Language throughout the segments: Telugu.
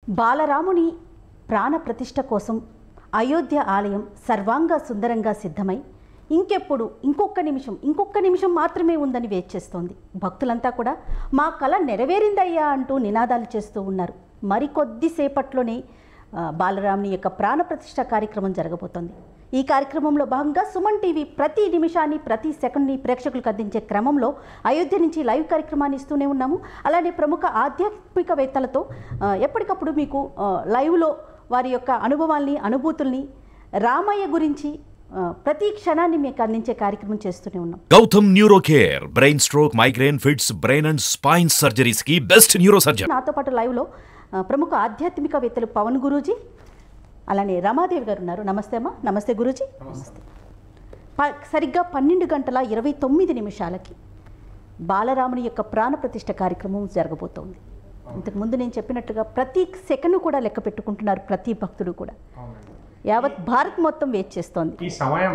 బాలరాముని ప్రాణ ప్రతిష్ఠ కోసం అయోధ్య ఆలయం సర్వాంగ సుందరంగా సిద్ధమై ఇంకెప్పుడు ఇంకొక నిమిషం ఇంకొక నిమిషం మాత్రమే ఉందని వేచి చేస్తోంది భక్తులంతా కూడా మా కళ నెరవేరిందయ్యా అంటూ నినాదాలు చేస్తూ ఉన్నారు మరికొద్దిసేపట్లోనే ఆ, బాలరాముని యొక్క ప్రాణ ప్రతిష్ఠ కార్యక్రమం జరగబోతోంది ఈ కార్యక్రమంలో భాగంగా సుమన్ టీవీ ప్రతి నిమిషాన్ని ప్రతి సెకండ్ని ప్రేక్షకులకు అందించే క్రమంలో అయోధ్య నుంచి లైవ్ కార్యక్రమాన్ని ఇస్తూనే ఉన్నాము అలానే ప్రముఖ ఆధ్యాత్మికవేత్తలతో ఆ, ఎప్పటికప్పుడు మీకు ఆ, లైవ్లో వారి యొక్క అనుభవాల్ని అనుభూతుల్ని రామయ్య గురించి ఆ, ప్రతి క్షణాన్ని మీకు అందించే కార్యక్రమం చేస్తూనే ఉన్నాం Gautam neuro care brain stroke migraine fits brain and spine surgeries కి బెస్ట్ న్యూరో సర్జన్ నాతో పాటు లైవ్లో ఆ, ప్రముఖ ఆధ్యాత్మికవేత్తలు పవన్ గురూజీ అలానే రమాదేవి గారు ఉన్నారు నమస్తే అమ్మా నమస్తే గురూజీ నమస్తే ప- సరిగ్గా పన్నెండు గంటల ఇరవై తొమ్మిది నిమిషాలకి బాలరాముని యొక్క ప్రాణ ప్రతిష్ఠ కార్యక్రమం జరగబోతోంది ఇంతకు ముందు నేను చెప్పినట్టుగా ప్రతి సెకండ్ కూడా లెక్క పెట్టుకుంటున్నారు ప్రతి భక్తుడు కూడా అవునండి. యావత్ భారత్ మొత్తం వెయిట్ చేస్తోంది ఈ సమయం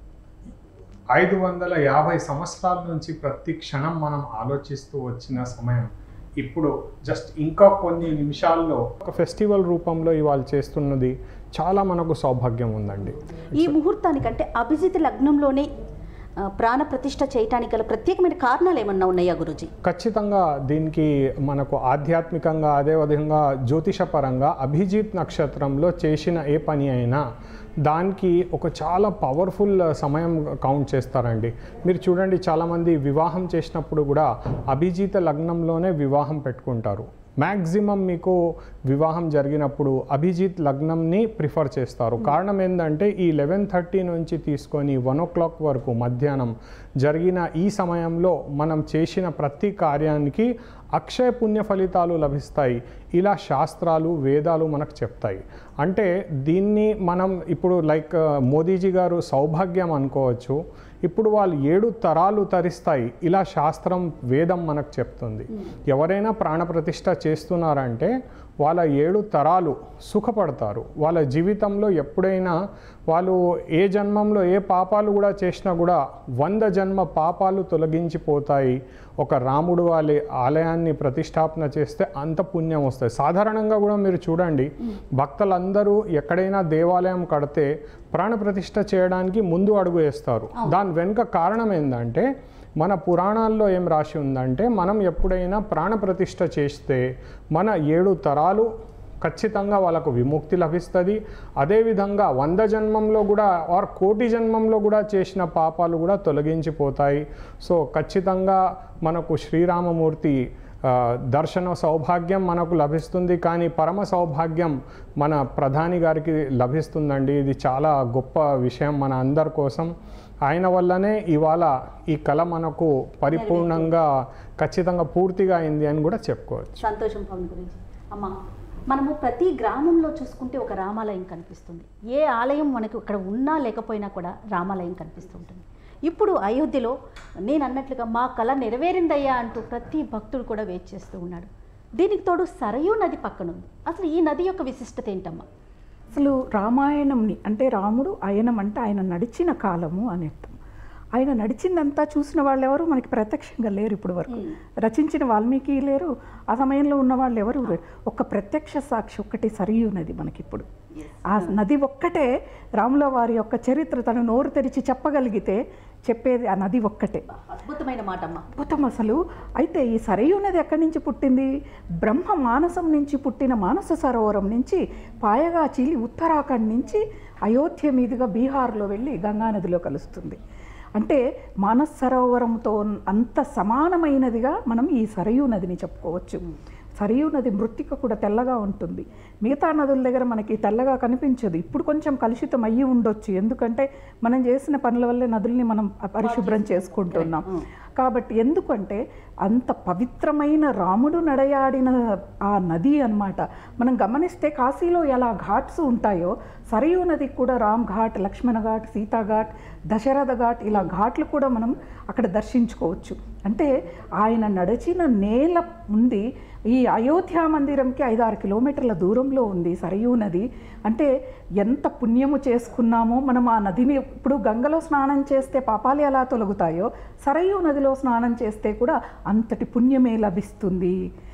ఐదు వందల యాభై సంవత్సరాల నుంచి ప్రతి క్షణం మనం ఆలోచిస్తూ వచ్చిన సమయం ఇప్పుడు జస్ట్ ఇంకా కొన్ని నిమిషాల్లో ఒక ఫెస్టివల్ రూపంలో ఇవాళ చేస్తున్నది చాలా మనకు సౌభాగ్యం ఉందండి ఈ ముహూర్తానికంటే అభిజిత్ లగ్నంలోనే ఆ, ప్రాణ ప్రతిష్ఠ చేయటానికి గల ప్రత్యేకమైన కారణాలు ఏమన్నా ఉన్నాయా గురూజీ ఖచ్చితంగా దీనికి మనకు ఆధ్యాత్మికంగా అదేవిధంగా జ్యోతిషపరంగా అభిజిత్ నక్షత్రంలో చేసిన ఏ పని అయినా దానికి ఒక చాలా పవర్ఫుల్ సమయం కౌంట్ చేస్తారండి మీరు చూడండి చాలామంది వివాహం చేసినప్పుడు కూడా అభిజిత లగ్నంలోనే వివాహం పెట్టుకుంటారు మ్యాక్సిమం మీకు వివాహం జరిగినప్పుడు అభిజిత్ లగ్నంని ప్రిఫర్ చేస్తారు కారణం ఏంటంటే ఈ లెవెన్ థర్టీ నుంచి తీసుకొని వన్ ఓ క్లాక్ వరకు మధ్యాహ్నం జరిగిన ఈ సమయంలో మనం చేసిన ప్రతి కార్యానికి అక్షయ పుణ్య ఫలితాలు లభిస్తాయి ఇలా శాస్త్రాలు వేదాలు మనకు చెప్తాయి అంటే దీన్ని మనం ఇప్పుడు లైక్ మోదీజీ గారు సౌభాగ్యం అనుకోవచ్చు ఇప్పుడు వాళ్ళు ఏడు తరాలు తరిస్తాయి ఇలా శాస్త్రం వేదం మనకు చెప్తుంది ఎవరైనా ప్రాణప్రతిష్ఠ చేస్తున్నారంటే వాళ్ళ ఏడు తరాలు సుఖపడతారు వాళ్ళ జీవితంలో ఎప్పుడైనా వాళ్ళు ఏ జన్మంలో ఏ పాపాలు కూడా చేసినా కూడా వంద జన్మ పాపాలు తొలగించిపోతాయి ఒక రాముడు వాళ్ళ ఆలయాన్ని ప్రతిష్టాపన చేస్తే అంత పుణ్యం వస్తుంది సాధారణంగా కూడా మీరు చూడండి భక్తులందరూ ఎక్కడైనా దేవాలయం కడితే ప్రాణప్రతిష్ఠ చేయడానికి ముందు అడుగు వేస్తారు దాని వెనుక కారణం ఏంటంటే మన పురాణాల్లో ఏం రాసి ఉందంటే మనం ఎప్పుడైనా ప్రాణప్రతిష్ఠ చేస్తే మన ఏడు తరాలు ఖచ్చితంగా వాళ్ళకు విముక్తి లభిస్తుంది అదేవిధంగా వంద జన్మంలో కూడా ఆర్ కోటి జన్మంలో కూడా చేసిన పాపాలు కూడా తొలగించిపోతాయి సో ఖచ్చితంగా మనకు శ్రీరామమూర్తి ఆ, దర్శన సౌభాగ్యం మనకు లభిస్తుంది కానీ పరమ సౌభాగ్యం మన ప్రధాని గారికి లభిస్తుందండి ఇది చాలా గొప్ప విషయం మన అందరి కోసం ఆయన వల్లనే ఇవాళ ఈ కళ మనకు పరిపూర్ణంగా ఖచ్చితంగా పూర్తిగా అయింది అని కూడా చెప్పుకోవచ్చు సంతోషం పవన్ గురించి అమ్మ మనము ప్రతి గ్రామంలో చూసుకుంటే ఒక రామాలయం కనిపిస్తుంది ఏ ఆలయం మనకు ఇక్కడ ఉన్నా లేకపోయినా కూడా రామాలయం కనిపిస్తుంటుంది ఇప్పుడు అయోధ్యలో నేను అన్నట్లుగా మా కళ నెరవేరిందయ్యా అంటూ ప్రతి భక్తుడు కూడా వెయిట్ చేస్తూ ఉన్నాడు దీనికి తోడు సరయూ నది పక్కనుంది అసలు ఈ నది యొక్క విశిష్టత ఏంటమ్మా అసలు రామాయణంని అంటే రాముడు అయనం అంటే ఆయన నడిచిన కాలము అని అర్థం ఆయన నడిచిందంతా చూసిన వాళ్ళు ఎవరు మనకి ప్రత్యక్షంగా లేరు ఇప్పుడు వరకు రచించిన వాల్మీకి లేరు ఆ సమయంలో ఉన్న వాళ్ళు ఎవరు లేరు ఒక్క ప్రత్యక్ష సాక్షి ఒక్కటి సరియు నది మనకిప్పుడు ఆ నది ఒక్కటే రాముల వారి యొక్క చరిత్ర తను నోరు తెరిచి చెప్పగలిగితే చెప్పేది ఆ నది ఒక్కటే అద్భుతమైన మాట అమ్మ అద్భుతం అసలు అయితే ఈ సరయూ నది ఎక్కడి నుంచి పుట్టింది బ్రహ్మ మానసం నుంచి పుట్టిన మానస సరోవరం నుంచి పాయగా చీలి ఉత్తరాఖండ్ నుంచి అయోధ్య మీదుగా బీహార్లో వెళ్ళి గంగా నదిలో కలుస్తుంది అంటే మానస సరోవరంతో అంత సమానమైనదిగా మనం ఈ సరయూ నదిని చెప్పుకోవచ్చు సరయూ నది మృత్తిక కూడా తెల్లగా ఉంటుంది మిగతా నదుల దగ్గర మనకి తెల్లగా కనిపించదు ఇప్పుడు కొంచెం కలుషితం అయ్యి ఉండొచ్చు ఎందుకంటే మనం చేసిన పనుల వల్లే నదుల్ని మనం పరిశుభ్రం చేసుకుంటున్నాం కాబట్టి ఎందుకంటే అంత పవిత్రమైన రాముడు నడయాడిన ఆ నది అన్నమాట మనం గమనిస్తే కాశీలో ఎలా ఘాట్స్ ఉంటాయో సరయూ నదికి కూడా రామ్ ఘాట్ లక్ష్మణ ఘాట్ సీతా ఘాట్ దశరథ ఘాట్ ఇలా ఘాట్లు కూడా మనం అక్కడ దర్శించుకోవచ్చు అంటే ఆయన నడిచిన నేల ఉంది ఈ అయోధ్య మందిరంకి ఐదారు కిలోమీటర్ల దూరంలో ఉంది సరయూ నది అంటే ఎంత పుణ్యము చేసుకున్నామో మనం ఆ నదిని ఇప్పుడు గంగలో స్నానం చేస్తే పాపాలు ఎలా తొలగుతాయో సరయూ నదిలో స్నానం చేస్తే కూడా అంతటి పుణ్యమే లభిస్తుంది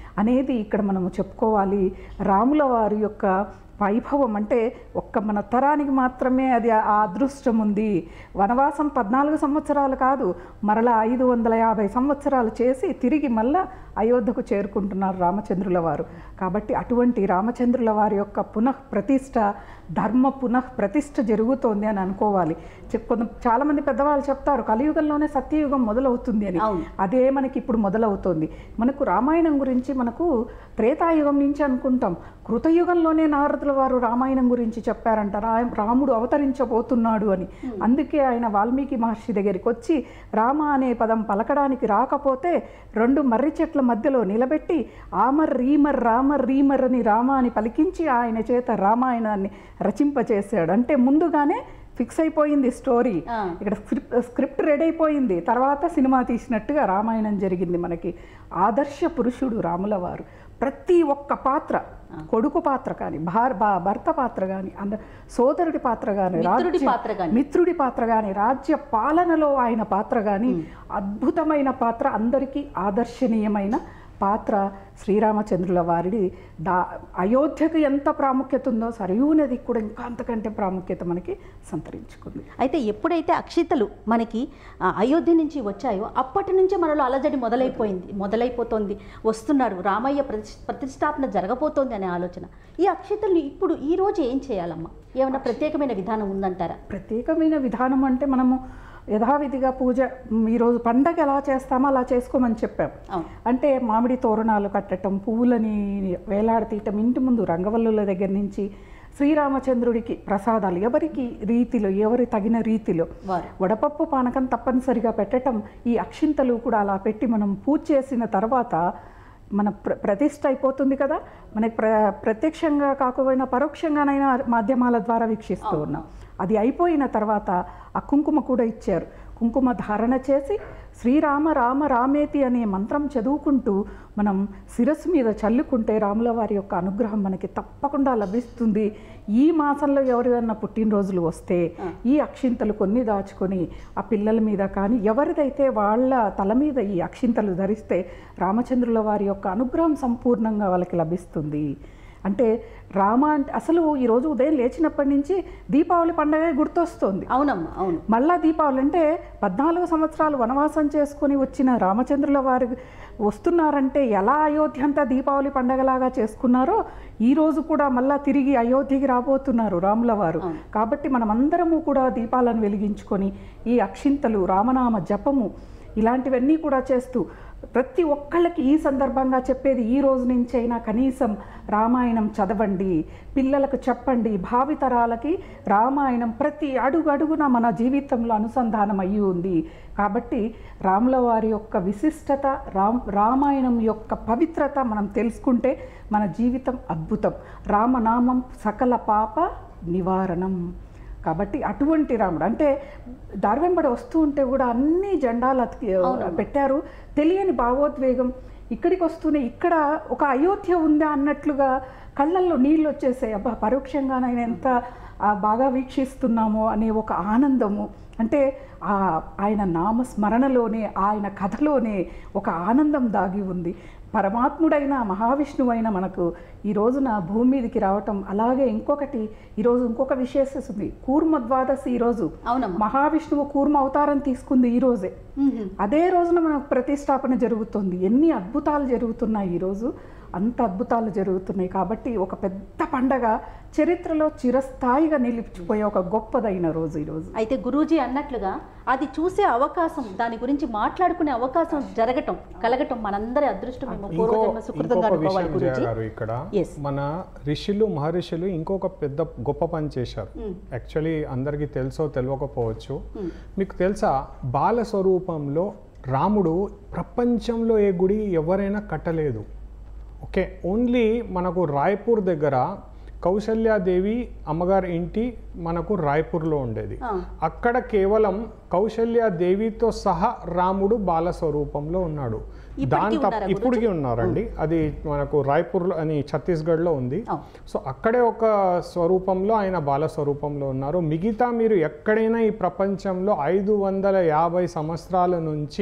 అనేది ఇక్కడ మనము చెప్పుకోవాలి రాముల వారి యొక్క వైభవం అంటే ఒక్క మన తరానికి మాత్రమే అది ఆ అదృష్టం ఉంది వనవాసం పద్నాలుగు సంవత్సరాలు కాదు మరలా ఐదు వందల యాభై సంవత్సరాలు చేసి తిరిగి మళ్ళా అయోధ్యకు చేరుకుంటున్నారు రామచంద్రుల వారు కాబట్టి అటువంటి రామచంద్రుల వారి యొక్క పునః ప్రతిష్ట ధర్మ పునః ప్రతిష్ట జరుగుతోంది అని అనుకోవాలి చెప్- కొంత చాలామంది పెద్దవాళ్ళు చెప్తారు కలియుగంలోనే సత్యయుగం మొదలవుతుంది అని అవును. అదే మనకి ఇప్పుడు మొదలవుతోంది మనకు రామాయణం గురించి మనకు త్రేతాయుగం నుంచి అనుకుంటాం కృతయుగంలోనే నారదుల వారు రామాయణం గురించి చెప్పారంట రా రాముడు అవతరించబోతున్నాడు అని అందుకే ఆయన వాల్మీకి మహర్షి దగ్గరికి వచ్చి రామ అనే పదం పలకడానికి రాకపోతే రెండు మర్రి చెట్ల మధ్యలో నిలబెట్టి ఆమర్ రీమర్ రామర్ రీమర్ అని రామ అని పలికించి ఆయన చేత రామాయణాన్ని రచింపచేశాడు అంటే ముందుగానే ఫిక్స్ అయిపోయింది స్టోరీ ఆ. ఇక్కడ స్క్రిప్ట్ స్క్రిప్ట్ రెడీ అయిపోయింది తర్వాత సినిమా తీసినట్టుగా రామాయణం జరిగింది మనకి ఆదర్శ పురుషుడు రాముల వారు ప్రతి ఒక్క పాత్ర కొడుకు పాత్ర కానీ భార్ భా- భర్త పాత్ర కానీ అంద సోదరుడి పాత్ర కానీ మిత్రుడి రాజ్య- పాత్ర గాని. మిత్రుడి పాత్ర కానీ రాజ్య పాలనలో ఆయన పాత్ర కానీ అద్భుతమైన పాత్ర అందరికీ ఆదర్శనీయమైన పాత్ర శ్రీరామచంద్రుల వారిది దా అయోధ్యకు ఎంత ప్రాముఖ్యత ఉందో సరయూ నదికి కూడా ఇంకా అంతకంటే ప్రాముఖ్యత మనకి సంతరించుకుంది అయితే ఎప్పుడైతే అక్షితలు మనకి ఆ, అయోధ్య నుంచి వచ్చాయో అప్పటి నుంచే మనలో అలజడి మొదలైపోయింది మొదలైపోతుంది వస్తున్నాడు రామయ్య ప్రతి ప్రతిష్టాపన జరగబోతోంది అనే ఆలోచన ఈ అక్షితల్ని ఇప్పుడు ఈ రోజు ఏం చేయాలమ్మా ఏమైనా ప్రత్యేకమైన విధానం ఉందంటారా ప్రత్యేకమైన విధానం అంటే మనము యథావిధిగా పూజ మ్, ఈరోజు పండగ ఎలా చేస్తామో అలా చేసుకోమని చెప్పాం అవును అంటే మామిడి తోరణాలు కట్టడం పువ్వులని వేలాడతీయటం ఇంటి ముందు రంగవల్లుల దగ్గర నుంచి శ్రీరామచంద్రుడికి ప్రసాదాలు ఎవరికి రీతిలో ఎవరి తగిన రీతిలో వారు వడపప్పు పానకం తప్పనిసరిగా పెట్టటం ఈ అక్షింతలు కూడా అలా పెట్టి మనం పూజ చేసిన తర్వాత మన ప్ర ప్రతిష్ట అయిపోతుంది కదా మనకి ప్ర ప్రత్యక్షంగా కాకపోయినా పరోక్షంగానైనా మాధ్యమాల ద్వారా వీక్షిస్తూ ఉన్నాం అది అయిపోయిన తర్వాత ఆ కుంకుమ కూడా ఇచ్చారు కుంకుమ ధారణ చేసి శ్రీరామ రామ రామేతి అనే మంత్రం చదువుకుంటూ మనం శిరస్సు మీద చల్లుకుంటే రాముల వారి యొక్క అనుగ్రహం మనకి తప్పకుండా లభిస్తుంది ఈ మాసంలో ఎవరైనా పుట్టినరోజులు వస్తే ఈ అక్షింతలు కొన్ని దాచుకొని ఆ పిల్లల మీద కానీ ఎవరిదైతే వాళ్ళ తల మీద ఈ అక్షింతలు ధరిస్తే రామచంద్రుల వారి యొక్క అనుగ్రహం సంపూర్ణంగా వాళ్ళకి లభిస్తుంది అంటే రామ అంటే అసలు ఈరోజు ఉదయం లేచినప్పటి నుంచి దీపావళి పండగ గుర్తొస్తుంది అవునమ్మా అవును మళ్ళా దీపావళి అంటే పద్నాలుగు సంవత్సరాలు వనవాసం చేసుకొని వచ్చిన రామచంద్రుల వారు వస్తున్నారంటే ఎలా అయోధ్య అంతా దీపావళి పండగలాగా చేసుకున్నారో ఈ రోజు కూడా మళ్ళా తిరిగి అయోధ్యకి రాబోతున్నారు రాముల వారు కాబట్టి మనమందరము కూడా దీపాలను వెలిగించుకొని ఈ అక్షింతలు రామనామ జపము ఇలాంటివన్నీ కూడా చేస్తూ ప్రతి ఒక్కళ్ళకి ఈ సందర్భంగా చెప్పేది ఈ రోజు నుంచైనా కనీసం రామాయణం చదవండి పిల్లలకు చెప్పండి భావితరాలకి రామాయణం ప్రతి అడుగు అడుగున మన జీవితంలో అనుసంధానం అయ్యి ఉంది కాబట్టి రాముల వారి యొక్క విశిష్టత రామ్ రామాయణం యొక్క పవిత్రత మనం తెలుసుకుంటే మన జీవితం అద్భుతం రామనామం సకల పాప నివారణం కాబట్టి అటువంటి రాముడు అంటే దారి వెంబడి వస్తూ ఉంటే కూడా అన్ని జెండాలు అతికి పెట్టారు తెలియని భావోద్వేగం ఇక్కడికి వస్తూనే ఇక్కడ ఒక అయోధ్య ఉందా అన్నట్లుగా కళ్ళల్లో నీళ్ళు వచ్చేసాయి అబ్బా పరోక్షంగానైనా ఎంత ఆ, బాగా వీక్షిస్తున్నామో అనే ఒక ఆనందము అంటే ఆ ఆయన నామస్మరణలోనే ఆయన కథలోనే ఒక ఆనందం దాగి ఉంది పరమాత్ముడైన మహావిష్ణువైన మనకు ఈ రోజున భూమి మీదకి రావటం అలాగే ఇంకొకటి ఈరోజు ఇంకొక విశేషత ఉంది కూర్మ ద్వాదశి ఈరోజు అవునమ్మా మహావిష్ణువు కూర్మ అవతారం తీసుకుంది ఈ రోజే మ్మ్. అదే రోజున మనకు ప్రతిష్టాపన జరుగుతుంది ఎన్ని అద్భుతాలు జరుగుతున్నాయి ఈరోజు అంత అద్భుతాలు జరుగుతున్నాయి కాబట్టి ఒక పెద్ద పండగ చరిత్రలో చిరస్థాయిగా నిలిచిపోయే ఒక గొప్పదైన రోజు ఈరోజు అయితే గురూజీ అన్నట్లుగా అది చూసే అవకాశం దాని గురించి మాట్లాడుకునే అవకాశం జరగటం కలగటం మనందరి అదృష్టం మేము ఇంకో పూర్వజన్మ సుకృతంగా ఇంకొక అనుకోవాలి విషయం జయ గురూజీ గారు ఇక్కడ Yes. మన ఋషులు మహర్షులు ఇంకొక పెద్ద గొప్ప పని చేశారు యాక్చువల్లీ అందరికీ తెలుసో తెలియకపోవచ్చు మీకు తెలుసా బాల స్వరూపంలో రాముడు ప్రపంచంలో ఏ గుడి ఎవరైనా కట్టలేదు ఓకే ఓన్లీ మనకు రాయ్పూర్ దగ్గర కౌశల్యాదేవి అమ్మగారి ఇంటి మనకు రాయ్పూర్లో ఉండేది ఆ. అక్కడ కేవలం కౌశల్యాదేవితో సహా రాముడు బాల స్వరూపంలో ఉన్నాడు ఇప్పటికీ దాని ఉన్నారా తప్ప గురూజీ? ఇప్పటికీ ఉన్నారండి అది మనకు రాయ్పూర్లో అని ఛత్తీస్గఢ్లో ఉంది ఆ. సో అక్కడే ఒక స్వరూపంలో ఆయన బాల స్వరూపంలో ఉన్నారు మిగతా మీరు ఎక్కడైనా ఈ ప్రపంచంలో ఐదు వందల యాభై సంవత్సరాల నుంచి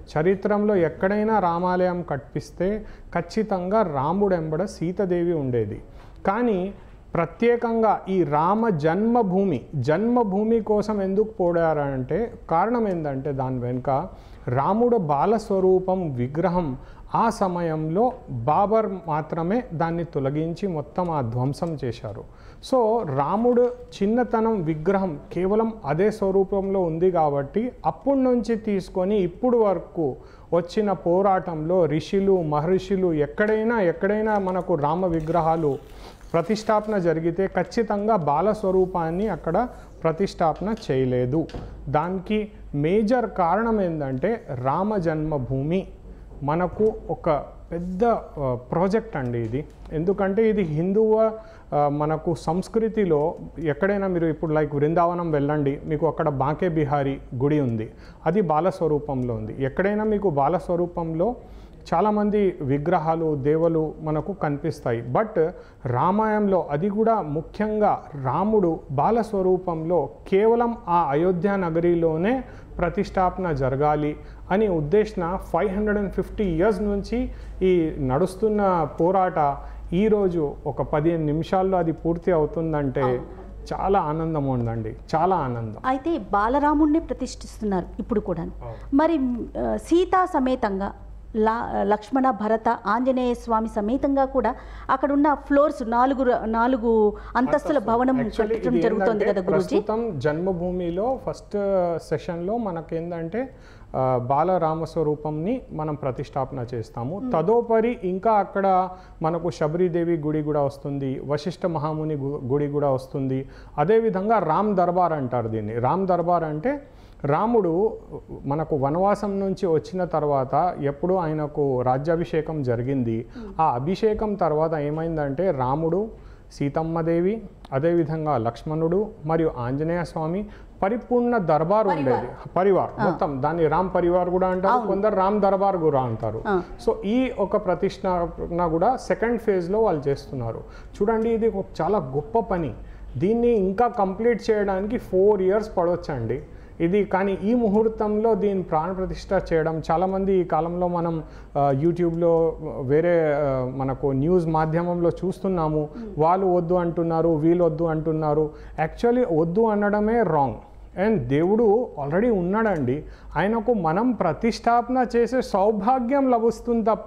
చరిత్రలో ఎక్కడైనా రామాలయం కట్టిస్తే ఖచ్చితంగా రాముడెంబడ సీతదేవి ఉండేది కానీ ప్రత్యేకంగా ఈ రామ జన్మభూమి జన్మభూమి కోసం ఎందుకు పోడారంటే కారణం ఏంటంటే దాని వెనుక రాముడు బాలస్వరూపం విగ్రహం ఆ సమయంలో బాబర్ మాత్రమే దాన్ని తొలగించి మొత్తం ఆ ధ్వంసం చేశారు సో రాముడు చిన్నతనం విగ్రహం కేవలం అదే స్వరూపంలో ఉంది కాబట్టి అప్పటి నుంచి తీసుకొని ఇప్పుడు వరకు వచ్చిన పోరాటంలో ఋషులు మహర్షులు ఎక్కడైనా ఎక్కడైనా మనకు రామ విగ్రహాలు ప్రతిష్టాపన జరిగితే ఖచ్చితంగా బాలస్వరూపాన్ని అక్కడ ప్రతిష్టాపన చేయలేదు దానికి మేజర్ కారణం ఏంటంటే రామ జన్మభూమి మనకు ఒక పెద్ద ఆ, ప్రాజెక్ట్ అండి ఇది ఎందుకంటే ఇది హిందువ ఆ, మనకు సంస్కృతిలో ఎక్కడైనా మీరు ఇప్పుడు లైక్ వృందావనం వెళ్ళండి మీకు అక్కడ బాంకే బిహారీ గుడి ఉంది అది బాలస్వరూపంలో ఉంది ఎక్కడైనా మీకు బాలస్వరూపంలో చాలామంది విగ్రహాలు దేవులు మనకు కనిపిస్తాయి బట్ రామాయణంలో అది కూడా ముఖ్యంగా రాముడు బాలస్వరూపంలో కేవలం ఆ అయోధ్య నగరిలోనే ప్రతిష్టాపన జరగాలి అని ఉద్దేశన five hundred and fifty years నుంచి ఈ నడుస్తున్న పోరాట ఈరోజు ఒక పదిహేను నిమిషాల్లో అది పూర్తి అవుతుందంటే చాలా ఆనందం ఉందండి చాలా ఆనందం అయితే బాలరాముణ్ణి ప్రతిష్ఠిస్తున్నారు ఇప్పుడు కూడా మరి ఆ, సీతా సమేతంగా లా లక్ష్మణ భరత ఆంజనేయ స్వామి సమేతంగా కూడా అక్కడ ఉన్న ఫ్లోర్స్ నాలుగు ర- నాలుగు అంతస్తుల భవనం Actually కట్టడం ఇది జరుగుతోంది ఏంటంటే కదా గురూజీ ప్రస్తుతం జన్మభూమిలో ఫస్ట్ సెషన్లో మనకేందంటే ఆ, బాలరామస్వరూపంని మనం ప్రతిష్టాపన చేస్తాము తదుపరి ఇంకా అక్కడ మనకు శబరిదేవి గుడి కూడా వస్తుంది వశిష్ఠ మహాముని గు- గుడి కూడా వస్తుంది అదేవిధంగా రామ్ దర్బార్ అంటారు దీన్ని రామ్ దర్బార్ అంటే రాముడు మనకు వనవాసం నుంచి వచ్చిన తర్వాత ఎప్పుడు ఆయనకు రాజ్యాభిషేకం జరిగింది ఆ అభిషేకం తర్వాత ఏమైందంటే రాముడు సీతమ్మదేవి అదేవిధంగా లక్ష్మణుడు మరియు ఆంజనేయ స్వామి పరిపూర్ణ దర్బార్ ఉండేది పరివార్ మొత్తం దాన్ని రామ్ పరివార్ కూడా అంటారు కొందరు రామ్ దర్బార్ కూడా అంటారు సో ఈ ఒక ప్రతిష్టాపన కూడా సెకండ్ ఫేజ్లో వాళ్ళు చేస్తున్నారు చూడండి ఇది ఒక చాలా గొప్ప పని దీన్ని ఇంకా కంప్లీట్ చేయడానికి ఫోర్ ఇయర్స్ పడవచ్చండి ఇది కానీ ఈ ముహూర్తంలో దీని ప్రాణ ప్రతిష్ఠ చేయడం చాలామంది ఈ కాలంలో మనం ఆ, యూట్యూబ్లో వేరే ఆ, మనకు న్యూస్ మాధ్యమంలో చూస్తున్నాము వాళ్ళు వద్దు అంటున్నారు వీళ్ళు వద్దు అంటున్నారు యాక్చువల్లీ వద్దు అనడమే రాంగ్ అండ్ దేవుడు ఆల్రెడీ ఉన్నాడండి ఆయనకు మనం ప్రతిష్టాపన చేసే సౌభాగ్యం లభిస్తుంది తప్ప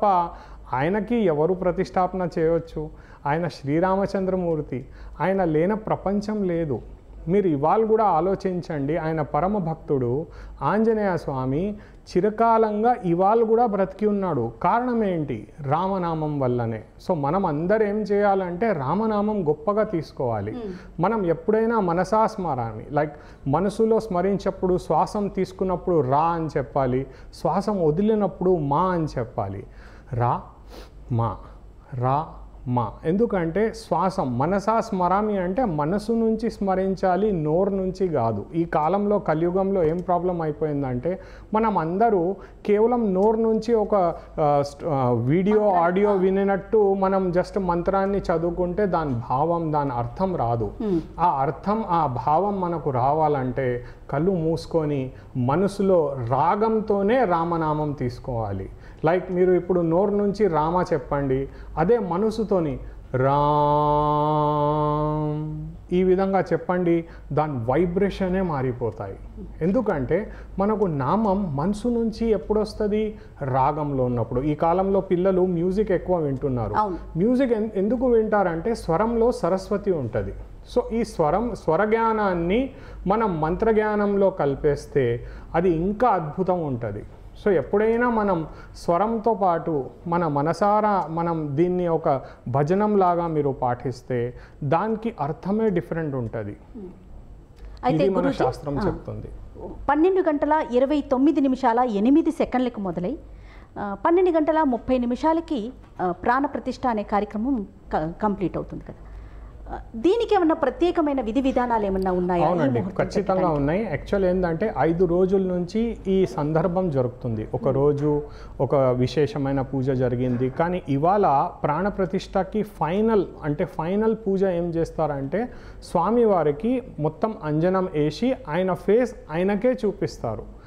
ఆయనకి ఎవరు ప్రతిష్టాపన చేయవచ్చు ఆయన శ్రీరామచంద్రమూర్తి ఆయన లేన ప్రపంచం లేదు మీరు ఇవాళ కూడా ఆలోచించండి ఆయన పరమ భక్తుడు ఆంజనేయ స్వామి చిరకాలంగా ఇవాళ కూడా బ్రతికి ఉన్నాడు కారణం ఏంటి రామనామం వల్లనే సో మనం అందరు ఏం చేయాలంటే రామనామం గొప్పగా తీసుకోవాలి మనం ఎప్పుడైనా మనసా స్మరామి లైక్ మనసులో స్మరించప్పుడు శ్వాసం తీసుకున్నప్పుడు రా అని చెప్పాలి శ్వాసం వదిలినప్పుడు మా అని చెప్పాలి రా మా రా మా ఎందుకంటే శ్వాసం మనసా స్మరామి అంటే మనసు నుంచి స్మరించాలి నోరు నుంచి కాదు ఈ కాలంలో కలియుగంలో ఏం ప్రాబ్లం అయిపోయిందంటే మనం అందరూ కేవలం నోరు నుంచి ఒక ఆ, స్ట్- ఆ, వీడియో ఆడియో వినినట్టు మనం జస్ట్ మంత్రాన్ని చదువుకుంటే దాని భావం దాని అర్థం రాదు ఆ అర్థం ఆ భావం మనకు రావాలంటే కళ్ళు మూసుకొని మనసులో రాగంతోనే రామనామం తీసుకోవాలి లైక్ మీరు ఇప్పుడు నోరు నుంచి రామ చెప్పండి అదే మనసుతోని రామ్ ఈ విధంగా చెప్పండి దాని వైబ్రేషనే మారిపోతాయి ఎందుకంటే మనకు నామం మనసు నుంచి ఎప్పుడు వస్తుంది రాగంలో ఉన్నప్పుడు ఈ కాలంలో పిల్లలు మ్యూజిక్ ఎక్కువ వింటున్నారు అవును. మ్యూజిక్ ఎన్- ఎందుకు వింటారంటే స్వరంలో సరస్వతి ఉంటుంది సో ఈ స్వరం స్వరజ్ఞానాన్ని మనం మంత్రజ్ఞానంలో కలిపేస్తే అది ఇంకా అద్భుతం ఉంటుంది సో ఎప్పుడైనా మనం స్వరంతో పాటు మన మనసారా మనం దీన్ని ఒక భజనం లాగా మీరు పాటిస్తే దానికి అర్థమే డిఫరెంట్ ఉంటుంది అయితే ఇది మన గురూజీ, శాస్త్రం ఆ. చెప్తుంది పన్నెండు గంటల ఇరవై తొమ్మిది నిమిషాల ఎనిమిది సెకండ్లకు మొదలై ఆ, పన్నెండు గంటల ముప్పై నిమిషాలకి ఆ, ప్రాణ ప్రతిష్ఠ అనే కార్యక్రమం క- కంప్లీట్ అవుతుంది కదా ఆ, దీనికి ఏమన్నా ప్రత్యేకమైన విధి విధానాలు ఏమన్నా ఉన్నాయా ఈ అవునండి ముహూర్తం ఖచ్చితంగా పెట్టడానికి? ఉన్నాయి యాక్చువల్ ఏంటంటే ఐదు రోజుల నుంచి ఈ సందర్భం జరుగుతుంది ఒక రోజు ఒక విశేషమైన పూజ జరిగింది కానీ ఇవాళ ప్రాణ ప్రతిష్టకి ఫైనల్ అంటే ఫైనల్ పూజ ఏం చేస్తారంటే స్వామివారికి మొత్తం అంజనం వేసి ఆయన ఫేస్ ఆయనకే చూపిస్తారు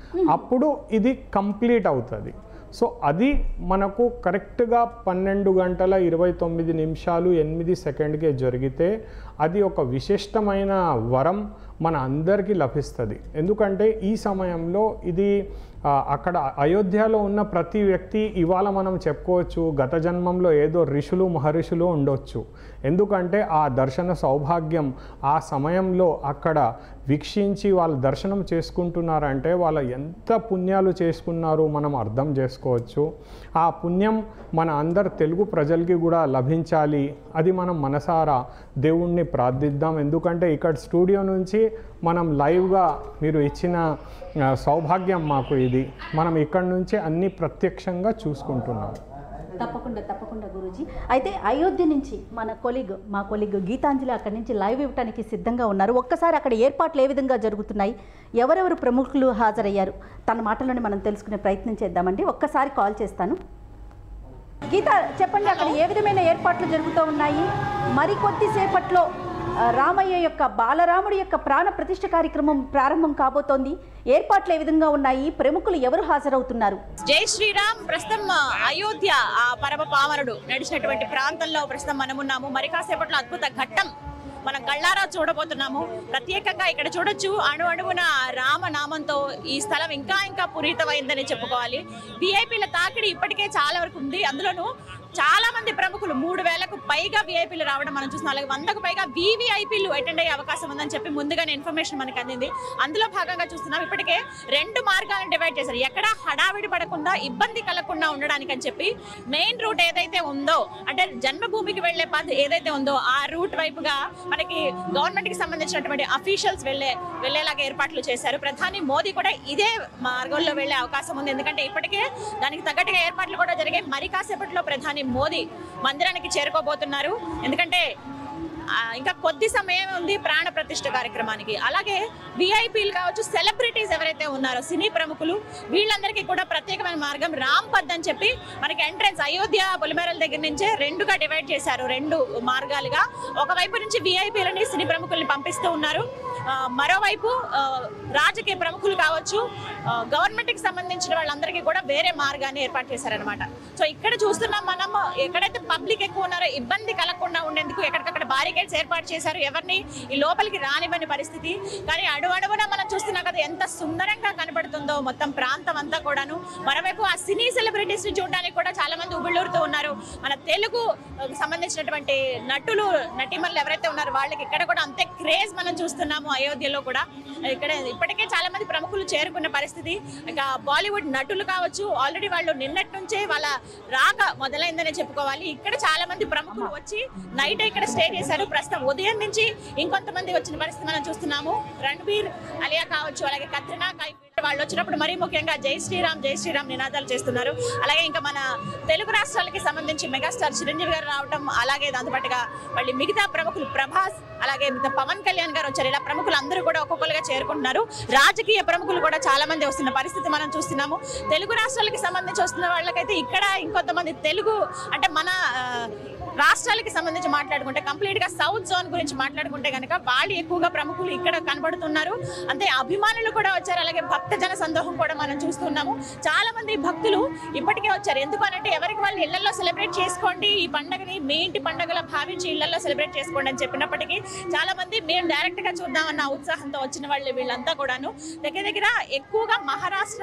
అప్పుడు ఇది కంప్లీట్ అవుతుంది సో అది మనకు కరెక్ట్గా పన్నెండు గంటల ఇరవై తొమ్మిది నిమిషాలు ఎనిమిది సెకండ్కే జరిగితే అది ఒక విశిష్టమైన వరం మన అందరికీ లభిస్తుంది ఎందుకంటే ఈ సమయంలో ఇది ఆ, అక్కడ అయోధ్యలో ఉన్న ప్రతి వ్యక్తి ఇవాళ మనం చెప్పుకోవచ్చు గత జన్మంలో ఏదో ఋషులు మహర్షులు ఉండొచ్చు ఎందుకంటే ఆ దర్శన సౌభాగ్యం ఆ సమయంలో అక్కడ వీక్షించి వాళ్ళు దర్శనం చేసుకుంటున్నారంటే వాళ్ళు ఎంత పుణ్యాలు చేసుకున్నారు మనం అర్థం చేసుకోవచ్చు ఆ పుణ్యం మన అందరు తెలుగు ప్రజలకి కూడా లభించాలి అది మనం మనసారా దేవుణ్ణి ప్రార్థిద్దాం ఎందుకంటే ఇక్కడ స్టూడియో నుంచి మనం లైవ్గా మీరు ఇచ్చిన ఆ, సౌభాగ్యం మాకు ఇది మనం ఇక్కడ నుంచి అన్ని ప్రత్యక్షంగా చూసుకుంటున్నాం తప్పకుండా తప్పకుండా గురూజీ అయితే అయోధ్య నుంచి మన కొలిగ్ మా కొలిగ్ గీతాంజలి అక్కడి నుంచి లైవ్ ఇవ్వడానికి సిద్ధంగా ఉన్నారు ఒక్కసారి అక్కడ ఏర్పాట్లు ఏ విధంగా జరుగుతున్నాయి ఎవరెవరు ప్రముఖులు హాజరయ్యారు తన మాటలోనే మనం తెలుసుకునే ప్రయత్నం చేద్దామండి ఒక్కసారి కాల్ చేస్తాను గీత చెప్పండి అక్కడ ఏ విధమైన ఏర్పాట్లు జరుగుతూ ఉన్నాయి మరి కొద్దిసేపట్లో ఆ, రామయ్య యొక్క బాలరాముడి యొక్క ప్రాణ ప్రతిష్ఠ కార్యక్రమం ప్రారంభం కాబోతోంది ఏర్పాట్లు ఏ విధంగా ఉన్నాయి ప్రముఖులు ఎవరు హాజరవుతున్నారు జై శ్రీరామ్ ప్రస్తుతం ఆ, అయోధ్య ఆ పరమ పావనుడు నడిచినటువంటి ప్రాంతంలో ప్రస్తుతం మనం ఉన్నాము మరి కాసేపట్లో అద్భుత ఘట్టం మనం కళ్ళారా చూడబోతున్నాము ప్రత్యేకంగా ఇక్కడ చూడొచ్చు అణు అణువున రామనామంతో ఈ స్థలం ఇంకా ఇంకా పునీతమైందని చెప్పుకోవాలి విఐపీల తాకిడి ఇప్పటికే చాలా వరకు ఉంది అందులోనూ చాలా మంది ప్రముఖులు మూడు వేలకు పైగా విఐపీలు రావడం మనం చూస్తున్నాం అలాగే వందకు పైగా వివిఐపీలు అటెండ్ అయ్యే అవకాశం ఉందని చెప్పి ముందుగానే ఇన్ఫర్మేషన్ మనకు అందింది అందులో భాగంగా చూస్తున్నాం ఇప్పటికే రెండు మార్గాలను డివైడ్ చేశారు ఎక్కడ హడావిడి పడకుండా ఇబ్బంది కలగకుండా ఉండడానికి అని చెప్పి మెయిన్ రూట్ ఏదైతే ఉందో అంటే జన్మభూమికి వెళ్లే పథ్ ఏదైతే ఉందో ఆ రూట్ వైపుగా మనకి గవర్నమెంట్ కి సంబంధించినటువంటి అఫీషియల్స్ వెళ్లే వెళ్లేలాగా ఏర్పాట్లు చేశారు ప్రధాని మోదీ కూడా ఇదే మార్గంలో వెళ్లే అవకాశం ఉంది ఎందుకంటే ఇప్పటికే దానికి తగ్గట్టుగా ఏర్పాట్లు కూడా జరిగాయి మరి కాసేపట్లో ప్రధాని మోదీ మందిరానికి చేరుకోబోతున్నారు ఎందుకంటే ఆ, ఇంకా కొద్ది సమయం ఉంది ప్రాణ ప్రతిష్ఠ కార్యక్రమానికి అలాగే విఐపీలు కావచ్చు సెలబ్రిటీస్ ఎవరైతే ఉన్నారో సినీ ప్రముఖులు వీళ్ళందరికీ కూడా ప్రత్యేకమైన మార్గం రామ్ పద్ అని చెప్పి మనకి ఎంట్రన్స్ అయోధ్య పొలిమేరల దగ్గర నుంచే రెండుగా డివైడ్ చేశారు రెండు మార్గాలుగా ఒకవైపు నుంచి విఐపీలని సినీ ప్రముఖుల్ని పంపిస్తూ ఉన్నారు ఆ, మరోవైపు ఆ, రాజకీయ ప్రముఖులు కావచ్చు గవర్నమెంట్ కి సంబంధించిన వాళ్ళందరికీ కూడా వేరే మార్గాన్ని ఏర్పాటు చేశారనమాట సో ఇక్కడ చూస్తున్నాం మనం ఎక్కడైతే పబ్లిక్ ఎక్కువ ఉన్నారో ఇబ్బంది కలగకుండా ఉండేందుకు ఎక్కడికక్కడ బారికేడ్స్ ఏర్పాటు చేశారు ఎవరిని ఈ లోపలికి రానివ్వని పరిస్థితి కానీ అడుగు అడుగున మనం చూస్తున్నాం కదా ఎంత సుందరంగా కనబడుతుందో మొత్తం ప్రాంతం అంతా కూడాను మరోవైపు ఆ సినీ సెలబ్రిటీస్ ని చూడడానికి కూడా చాలా మంది ఉబిళ్ళూరుతూ ఉన్నారు మన తెలుగు ఆ, సంబంధించినటువంటి నటులు నటీమణులు ఎవరైతే ఉన్నారో వాళ్ళకి ఇక్కడ కూడా అంతే క్రేజ్ మనం చూస్తున్నాము అయోధ్యలో కూడా ఇక్కడ ఇప్పటికే చాలా మంది ప్రముఖులు చేరుకున్న పరిస్థితి ఇక బాలీవుడ్ నటులు కావచ్చు ఆల్రెడీ వాళ్ళు నిన్నటి నుంచే వాళ్ళ రాక మొదలైందనే చెప్పుకోవాలి ఇక్కడ చాలా మంది ప్రముఖులు వచ్చి నైట్ ఇక్కడ స్టే చేశారు ప్రస్తుతం ఉదయం నుంచి ఇంకొంతమంది వచ్చిన పరిస్థితి మనం చూస్తున్నాము రణబీర్ అలియా కావచ్చు అలాగే కత్రినా కైఫ్ వాళ్ళు వచ్చినప్పుడు మరీ ముఖ్యంగా జై శ్రీరామ్ జై శ్రీరామ్ నినాదాలు చేస్తున్నారు అలాగే ఇంకా మన తెలుగు రాష్ట్రాలకి సంబంధించి మెగాస్టార్ చిరంజీవి గారు రావడం అలాగే దాంతోపాటుగా మళ్ళీ మిగతా ప్రముఖులు ప్రభాస్ అలాగే మిగతా పవన్ కళ్యాణ్ గారు వచ్చారు ఇలా ప్రముఖులు అందరూ కూడా ఒక్కొక్కరుగా చేరుకుంటున్నారు రాజకీయ ప్రముఖులు కూడా చాలా మంది వస్తున్న పరిస్థితి మనం చూస్తున్నాము తెలుగు రాష్ట్రాలకి సంబంధించి వస్తున్న వాళ్ళకైతే ఇక్కడ ఇంకొంతమంది తెలుగు అంటే మన ఆ, రాష్ట్రాలకి సంబంధించి మాట్లాడుకుంటే కంప్లీట్ గా సౌత్ జోన్ గురించి మాట్లాడుకుంటే కనుక వాళ్ళు ఎక్కువగా ప్రముఖులు ఇక్కడ కనబడుతున్నారు అంతే అభిమానులు కూడా వచ్చారు అలాగే భక్త జన సందోహం కూడా మనం చూస్తున్నాము చాలా మంది భక్తులు ఇప్పటికే వచ్చారు ఎందుకు అనంటే ఎవరికి వాళ్ళు ఇళ్లలో సెలబ్రేట్ చేసుకోండి ఈ పండుగని మీ ఇంటి పండుగలా భావించి ఇళ్లలో సెలబ్రేట్ చేసుకోండి అని చెప్పినప్పటికీ చాలా మంది మేము డైరెక్ట్ గా చూద్దామన్న ఉత్సాహంతో వచ్చిన వాళ్ళు వీళ్ళంతా కూడాను దగ్గర దగ్గర ఎక్కువగా మహారాష్ట్ర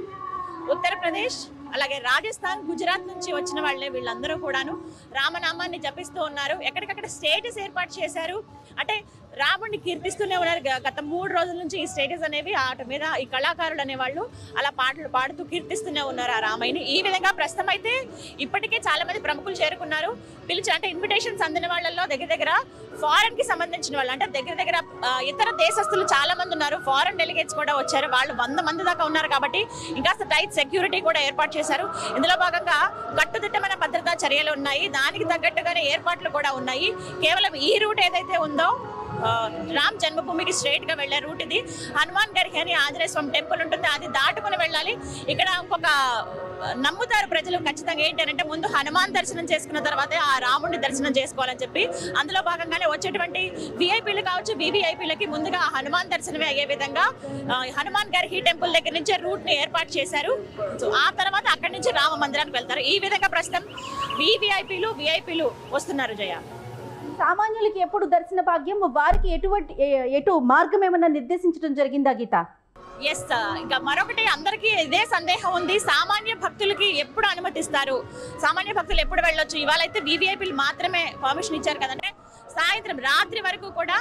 ఉత్తరప్రదేశ్ అలాగే రాజస్థాన్ గుజరాత్ నుంచి వచ్చిన వాళ్ళే వీళ్ళందరూ కూడాను రామనామాన్ని జపిస్తూ ఉన్నారు ఎక్కడికక్కడ స్టేటస్ ఏర్పాటు చేశారు అంటే రాముడిని కీర్తిస్తూనే ఉన్నారు గ- గత మూడు రోజుల నుంచి ఈ స్టేటస్ అనేవి వాటి మీద ఈ కళాకారులు అనేవాళ్ళు అలా పాటలు పాడుతూ కీర్తిస్తూనే ఉన్నారు ఆ రామయ్యని ఈ విధంగా ప్రస్తుతం అయితే ఇప్పటికే చాలా మంది ప్రముఖులు చేరుకున్నారు పిలిచి అంటే ఇన్విటేషన్స్ అందిన వాళ్ళల్లో దగ్గర దగ్గర ఫారెన్ కి సంబంధించిన వాళ్ళు అంటే దగ్గర దగ్గర ఆ, ఇతర దేశస్తులు చాలా మంది ఉన్నారు ఫారెన్ డెలిగేట్స్ కూడా వచ్చారు వాళ్ళు వంద మంది దాకా ఉన్నారు కాబట్టి ఇంకా టైట్ సెక్యూరిటీ కూడా ఏర్పాటు చేశారు ఇందులో భాగంగా కట్టుదిట్టమైన భద్రతా చర్యలు ఉన్నాయి దానికి తగ్గట్టుగానే ఏర్పాట్లు కూడా ఉన్నాయి కేవలం ఈ రూట్ ఏదైతే ఉందో ఆ, రామ్ జన్మభూమికి స్ట్రైట్ గా వెళ్లే రూట్ ఇది హనుమాన్ గర్హి అని ఆంజనేయ స్వామి టెంపుల్ ఉంటుంది అది దాటుకుని వెళ్ళాలి ఇక్కడ ఇంకొక నమ్ముతారు ప్రజలు ఖచ్చితంగా ఏంటంటే ముందు హనుమాన్ దర్శనం చేసుకున్న తర్వాతే ఆ రాముడిని దర్శనం చేసుకోవాలని చెప్పి అందులో భాగంగానే వచ్చేటువంటి విఐపీలు కావచ్చు వివిఐపీలకి ముందుగా ఆ హనుమాన్ దర్శనమే అయ్యే విధంగా ఆ, హనుమాన్ గారి టెంపుల్ దగ్గర నుంచే రూట్ ని ఏర్పాటు చేశారు సో ఆ తర్వాత అక్కడి నుంచి రామ మందిరానికి వెళ్తారు ఈ విధంగా ప్రస్తుతం వివిఐపీలు విఐపీలు వస్తున్నారు జయ సామాన్యులకి ఎప్పుడు దర్శన భాగ్యం వారికి ఎటువంటి ఏ- ఎటు మార్గం ఏమైనా నిర్దేశించడం జరిగిందా గీత ఎస్ ఇంకా మరొకటి అందరికీ ఇదే సందేహం ఉంది సామాన్య భక్తులకి ఎప్పుడు అనుమతిస్తారు సామాన్య భక్తులు ఎప్పుడు వెళ్ళొచ్చు ఇవాళ అయితే వివిఐపీలు మాత్రమే పర్మిషన్ ఇచ్చారు కదంటే సాయంత్రం రాత్రి వరకు కూడా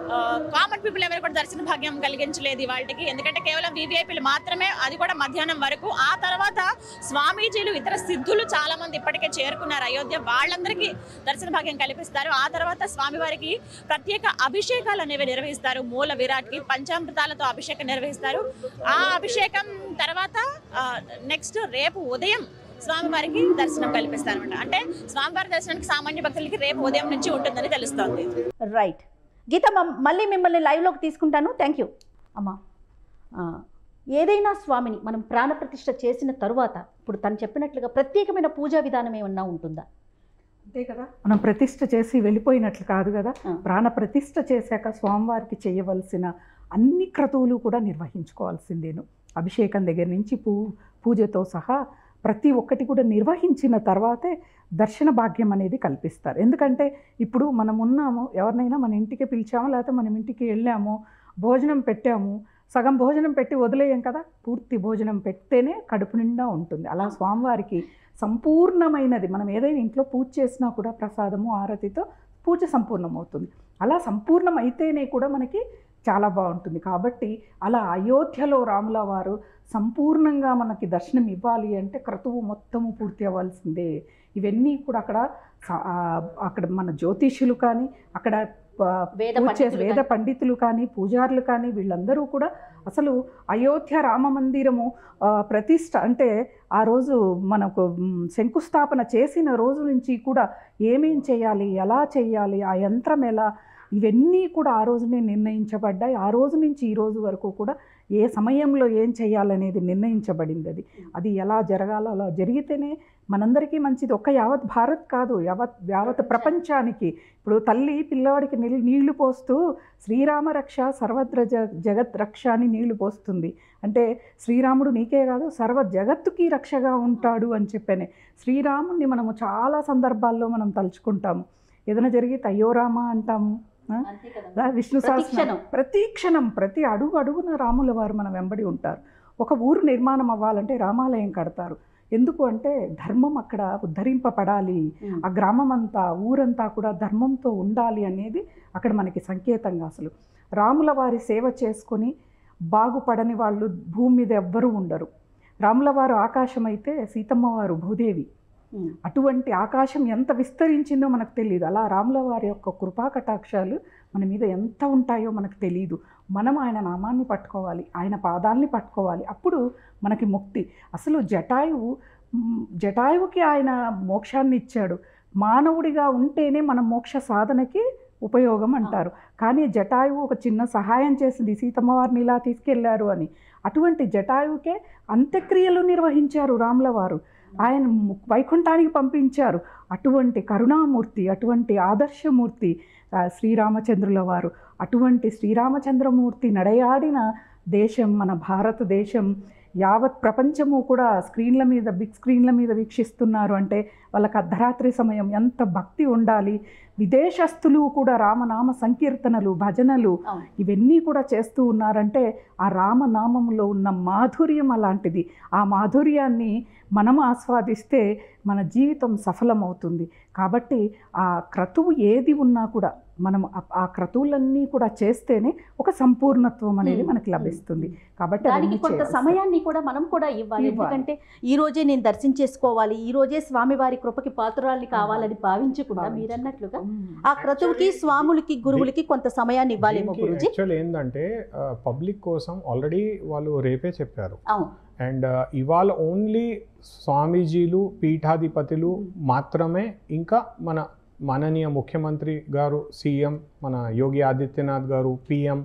కామన్ పీపుల్ ఎవరు కూడా దర్శన భాగ్యం కలిగించలేదు వాళ్ళకి ఎందుకంటే కేవలం వివిఐపీలు మాత్రమే అది కూడా మధ్యాహ్నం వరకు ఆ తర్వాత స్వామీజీలు ఇతర సిద్ధులు చాలా మంది ఇప్పటికే చేరుకున్నారు అయోధ్య వాళ్ళందరికీ దర్శన భాగ్యం కల్పిస్తారు ఆ తర్వాత స్వామివారికి ప్రత్యేక అభిషేకాలు అనేవి నిర్వహిస్తారు మూల విరాట్కి పంచామృతాలతో అభిషేకం నిర్వహిస్తారు ఆ అభిషేకం తర్వాత నెక్స్ట్ రేపు ఉదయం స్వామివారికి దర్శనం కల్పిస్తారు అనమాట అంటే స్వామివారి దర్శనానికి సామాన్య భక్తులకి రేపు ఉదయం నుంచి ఉంటుందని తెలుస్తోంది రైట్ గీత మ- మళ్ళీ మిమ్మల్ని లైవ్లోకి తీసుకుంటాను థ్యాంక్ యూ అమ్మా ఆ, ఏదైనా స్వామిని మనం ప్రాణప్రతిష్ఠ చేసిన తరువాత ఇప్పుడు తను చెప్పినట్లుగా ప్రత్యేకమైన పూజా విధానం ఏమన్నా ఉంటుందా అంతే కదా మనం ప్రతిష్ఠ చేసి వెళ్ళిపోయినట్లు కాదు కదా ఆ. ప్రాణ ప్రతిష్ఠ చేశాక స్వామివారికి చేయవలసిన అన్ని క్రతువులు కూడా నిర్వహించుకోవాల్సిందేను అభిషేకం దగ్గర నుంచి పూ పూజతో సహా ప్రతి ఒక్కటి కూడా నిర్వహించిన తర్వాతే దర్శన భాగ్యం అనేది కల్పిస్తారు ఎందుకంటే ఇప్పుడు మనం ఉన్నాము ఎవరినైనా మన ఇంటికి పిలిచామో లేకపోతే మనం ఇంటికి వెళ్ళాము భోజనం పెట్టాము సగం భోజనం పెట్టి వదిలేయం కదా పూర్తి భోజనం పెడితేనే కడుపు నిండా ఉంటుంది అలా స్వామివారికి సంపూర్ణమైనది మనం ఏదైనా ఇంట్లో పూజ చేసినా కూడా ప్రసాదము ఆరతితో పూజ సంపూర్ణమవుతుంది అలా సంపూర్ణం అయితేనే కూడా మనకి చాలా బాగుంటుంది కాబట్టి అలా అయోధ్యలో రాముల వారు సంపూర్ణంగా మనకి దర్శనం ఇవ్వాలి అంటే క్రతువు మొత్తము పూర్తి అవ్వాల్సిందే ఇవన్నీ కూడా అక్కడ స- ఆ, అక్కడ మన జ్యోతిష్యులు కానీ అక్కడ ఆ, వేద పూజ చేసే పండితులు వేద కానీ. పండితులు కానీ పూజారులు కానీ వీళ్ళందరూ కూడా అసలు అయోధ్య రామ మందిరము ఆ, ప్రతిష్ట అంటే ఆ రోజు మనకు మ్, శంకుస్థాపన చేసిన రోజు నుంచి కూడా ఏమేం చేయాలి ఎలా చేయాలి ఆ యంత్రం ఎలా ఇవన్నీ కూడా ఆ రోజునే నిర్ణయించబడ్డాయి ఆ రోజు నుంచి ఈ రోజు వరకు కూడా ఏ సమయంలో ఏం చేయాలనేది నిర్ణయించబడింది అది అది ఎలా జరగాలో అలా జరిగితేనే మనందరికీ మంచిది ఒక్క యావత్ భారత్ కాదు యావత్ యావత్ ప్రపంచానికి ఇప్పుడు తల్లి పిల్లవాడికి నీళ్ళు నీళ్లు పోస్తూ శ్రీరామ రక్ష సర్వత్ర జ జగత్ రక్ష అని నీళ్లు పోస్తుంది అంటే శ్రీరాముడు నీకే కాదు సర్వ జగత్తుకి రక్షగా ఉంటాడు అని చెప్పానే శ్రీరాముడిని మనము చాలా సందర్భాల్లో మనం తలుచుకుంటాము ఏదైనా జరిగితే అయ్యో రామ అంటాము ఆ? రా విష్ణు ప్రతి సహస్రనామం క్షణం. ప్రతి క్షణం ప్రతి అడుగు అడుగున రాముల వారు మన వెంబడి ఉంటారు ఒక ఊరు నిర్మాణం అవ్వాలంటే రామాలయం కడతారు ఎందుకు అంటే ధర్మం అక్కడ ఉద్ధరింపబడాలి ఉమ్. ఆ గ్రామం అంతా ఊరంతా కూడా ధర్మంతో ఉండాలి అనేది అక్కడ మనకి సంకేతంగా అసలు రాముల వారి సేవ చేసుకొని బాగుపడని వాళ్ళు భూమి మీద ఎవ్వరూ ఉండరు రాముల వారు ఆకాశం అయితే సీతమ్మ వారు భూదేవి ఉమ్. అటువంటి ఆకాశం ఎంత విస్తరించిందో మనకు తెలియదు అలా రాముల వారి యొక్క కృపా కటాక్షాలు మన మీద ఎంత ఉంటాయో మనకు తెలియదు మనం ఆయన నామాన్ని పట్టుకోవాలి ఆయన పాదాల్ని పట్టుకోవాలి అప్పుడు మనకి ముక్తి అసలు జటాయువు మ్, జటాయువుకి ఆయన మోక్షాన్ని ఇచ్చాడు మానవుడిగా ఉంటేనే మన మోక్ష సాధనకి ఉపయోగం అంటారు కానీ జటాయువు ఒక చిన్న సహాయం చేసింది సీతమ్మ వారిని ఇలా తీసుకెళ్లారు అని అటువంటి జటాయువుకే అంత్యక్రియలు నిర్వహించారు రాముల వారు ఆయన ము- వైకుంఠానికి పంపించారు అటువంటి కరుణామూర్తి అటువంటి ఆదర్శమూర్తి ఆ, శ్రీరామచంద్రుల వారు అటువంటి శ్రీరామచంద్రమూర్తి నడయాడిన దేశం మన భారతదేశం యావత్ ప్రపంచము కూడా స్క్రీన్ల మీద బిగ్ స్క్రీన్ల మీద వీక్షిస్తున్నారు అంటే వాళ్ళకి అర్ధరాత్రి సమయం ఎంత భక్తి ఉండాలి విదేశస్తులు కూడా రామనామ సంకీర్తనలు భజనలు అవును. ఇవన్నీ కూడా చేస్తూ ఉన్నారంటే ఆ రామనామంలో ఉన్న మాధుర్యం అలాంటిది ఆ మాధుర్యాన్ని మనం ఆస్వాదిస్తే మన జీవితం సఫలమవుతుంది కాబట్టి ఆ క్రతువు ఏది ఉన్నా కూడా మనం ఆ- ఆ క్రతువులన్నీ కూడా చేస్తేనే ఒక సంపూర్ణత్వం అనేది మ్మ్. మనకి లభిస్తుంది కాబట్టి దానికి అవన్నీ కొంత చేయాల్సిందే. సమయాన్ని కూడా మనం కూడా ఇవ్వాలి ఇవ్వాలి. ఎందుకంటే ఈ రోజే నేను దర్శించేసుకోవాలి ఈ రోజే స్వామివారి కృపకి పాత్రాల్ని కావాలని భావించకుండా భావించకుండా. మీరు అన్నట్లుగా మ్మ్. ఆ క్రతువుకి స్వాములకి గురువులకి కొంత సమయాన్ని ఇవ్వాలేమో గురుజీ యాక్చువల్ ఏంటంటే పబ్లిక్ కోసం ఆల్రెడీ వాళ్ళు రేపే చెప్పారు అవును అండ్ ఇవాళ ఓన్లీ స్వామీజీలు పీఠాధిపతులు మాత్రమే ఇంకా మన మాననీయ ముఖ్యమంత్రి గారు సీఎం మన యోగి ఆదిత్యనాథ్ గారు పిఎం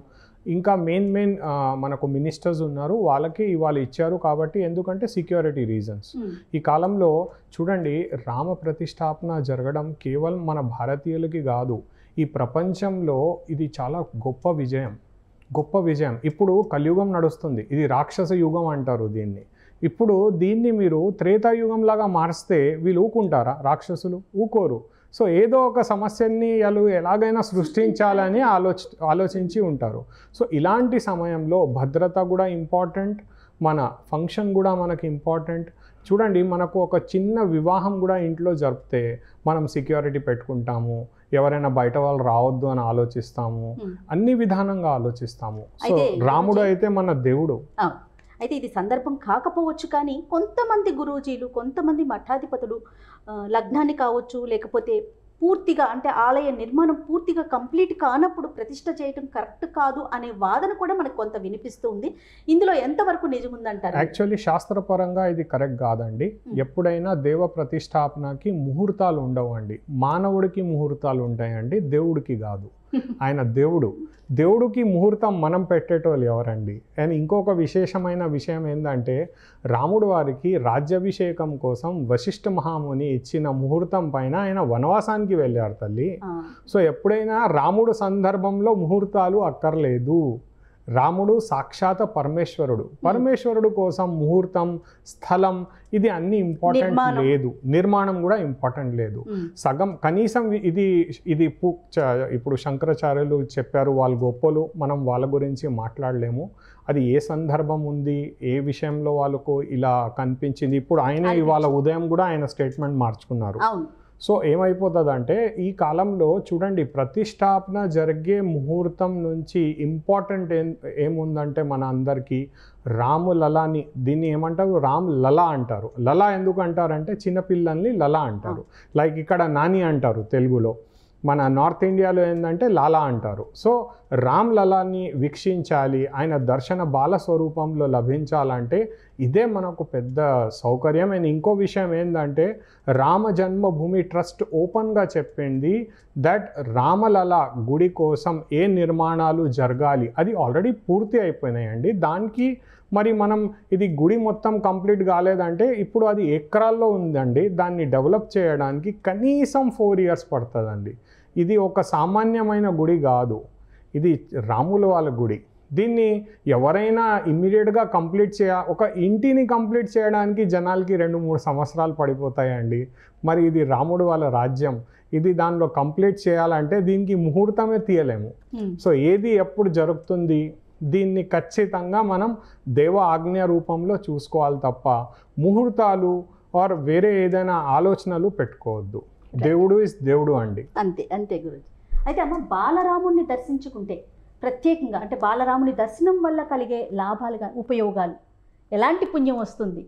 ఇంకా మెయిన్ మెయిన్ మనకు మినిస్టర్స్ ఉన్నారు వాళ్ళకి ఇవాళ ఇచ్చారు కాబట్టి ఎందుకంటే సెక్యూరిటీ రీజన్స్ ఈ కాలంలో చూడండి రామ ప్రతిష్టాపన జరగడం కేవలం మన భారతీయులకి కాదు ఈ ప్రపంచంలో ఇది చాలా గొప్ప విజయం గొప్ప విజయం ఇప్పుడు కలియుగం నడుస్తుంది ఇది రాక్షస యుగం అంటారు దీన్ని ఇప్పుడు దీన్ని మీరు త్రేతాయుగంలాగా మారిస్తే వీళ్ళు ఊకుంటారా రాక్షసులు ఊకోరు సో ఏదో ఒక సమస్యని వాళ్ళు ఎలాగైనా సృష్టించాలని ఆలోచ ఆలోచించి ఉంటారు సో ఇలాంటి సమయంలో భద్రత కూడా ఇంపార్టెంట్ మన ఫంక్షన్ కూడా మనకి ఇంపార్టెంట్ చూడండి మనకు ఒక చిన్న వివాహం కూడా ఇంట్లో జరిపితే మనం సెక్యూరిటీ పెట్టుకుంటాము ఎవరైనా బయట వాళ్ళు రావద్దు అని ఆలోచిస్తాము Hmm. అన్ని విధానంగా ఆలోచిస్తాము సో అయితే రాముడు గురూజీ- అయితే మన దేవుడు అవును. అయితే ఇది సందర్భం కాకపోవచ్చు కానీ కొంతమంది గురూజీలు కొంతమంది మఠాధిపతులు ఆ, లగ్నాన్ని కావచ్చు లేకపోతే పూర్తిగా అంటే ఆలయ నిర్మాణం పూర్తిగా కంప్లీట్ కానప్పుడు ప్రతిష్ట చేయటం కరెక్ట్ కాదు అనే వాదన కూడా మనకు కొంత వినిపిస్తూ ఉంది ఇందులో ఎంతవరకు నిజముందంటారు యాక్చువల్లీ శాస్త్రపరంగా ఇది కరెక్ట్ కాదండి Hmm. ఎప్పుడైనా దేవ ప్రతిష్టాపనకి ముహూర్తాలు ఉండవండి మానవుడికి ముహూర్తాలు ఉంటాయండి దేవుడికి కాదు ఆయన దేవుడు దేవుడికి ముహూర్తం మనం పెట్టేటోళ్ళు ఎవరండి అండ్ ఇంకొక విశేషమైన విషయం ఏంటంటే రాముడు వారికి రాజ్యాభిషేకం కోసం వశిష్ఠ మహాముని ఇచ్చిన ముహూర్తం పైన ఆయన వనవాసానికి వెళ్ళారు తల్లి ఆ, సో ఎప్పుడైనా రాముడు సందర్భంలో ముహూర్తాలు అక్కర్లేదు రాముడు సాక్షాత్ పరమేశ్వరుడు పరమేశ్వరుడు కోసం ముహూర్తం స్థలం ఇది అన్ని ఇంపార్టెంట్ నిర్మాణం. లేదు నిర్మాణం కూడా ఇంపార్టెంట్ లేదు ఉమ్, సగం కనీసం ఇది ఇది పు- చ- ఇప్పుడు శంకరాచార్యులు చెప్పారు వాళ్ళ గొప్పలు మనం వాళ్ళ గురించి మాట్లాడలేము అది ఏ సందర్భం ఉంది ఏ విషయంలో వాళ్ళకు ఇలా కనిపించింది ఇప్పుడు ఆయన ఇవాళ ఉదయం కూడా ఆయన స్టేట్మెంట్ మార్చుకున్నారు అవును సో ఏమైపోతుందంటే ఈ కాలంలో చూడండి ప్రతిష్టాపన జరిగే ముహూర్తం నుంచి ఇంపార్టెంట్ ఏం ఏముందంటే మన అందరికీ రాము లలాని దీన్ని ఏమంటారు రామ్ లలా అంటారు లలా ఎందుకు అంటారంటే చిన్నపిల్లల్ని లలా అంటారు లైక్ ఇక్కడ నాని అంటారు తెలుగులో మన నార్త్ ఇండియాలో ఏంటంటే లాలా అంటారు సో రామ్ లలాని వీక్షించాలి ఆయన దర్శన బాల స్వరూపంలో లభించాలంటే ఇదే మనకు పెద్ద సౌకర్యం అండ్ ఇంకో విషయం ఏంటంటే రామ జన్మభూమి ట్రస్ట్ ఓపెన్గా చెప్పింది దట్ రామలల గుడి కోసం ఏ నిర్మాణాలు జరగాలి అది ఆల్రెడీ పూర్తి అయిపోయినాయండి దానికి మరి మనం ఇది గుడి మొత్తం కంప్లీట్ కాలేదంటే ఇప్పుడు అది ఎకరాల్లో ఉందండి దాన్ని డెవలప్ చేయడానికి కనీసం ఫోర్ ఇయర్స్ పడుతుందండి ఇది ఒక సామాన్యమైన గుడి కాదు ఇది రాముల వాళ్ళ గుడి దీన్ని ఎవరైనా ఇమ్మీడియట్గా కంప్లీట్ చేయ ఒక ఇంటిని కంప్లీట్ చేయడానికి జనాలకి రెండు మూడు సంవత్సరాలు పడిపోతాయండి మరి ఇది రాముడు వాళ్ళ రాజ్యం ఇది దానిలో కంప్లీట్ చేయాలంటే దీనికి ముహూర్తమే తీయలేము ఉమ్, సో ఏది ఎప్పుడు జరుగుతుంది దీన్ని ఖచ్చితంగా మనం దేవ ఆజ్ఞ రూపంలో చూసుకోవాలి తప్ప ముహూర్తాలు ఆర్ వేరే ఏదైనా ఆలోచనలు పెట్టుకోవద్దు దేవుడు ఇస్ దేవుడు అండి అంతే అంతే గురుజీ అయితే అమ్మ బాలరాముడిని దర్శించుకుంటే ప్రత్యేకంగా అంటే బాలరాముని దర్శనం వల్ల కలిగే లాభాలుగా ఉపయోగాలు ఎలాంటి పుణ్యం వస్తుంది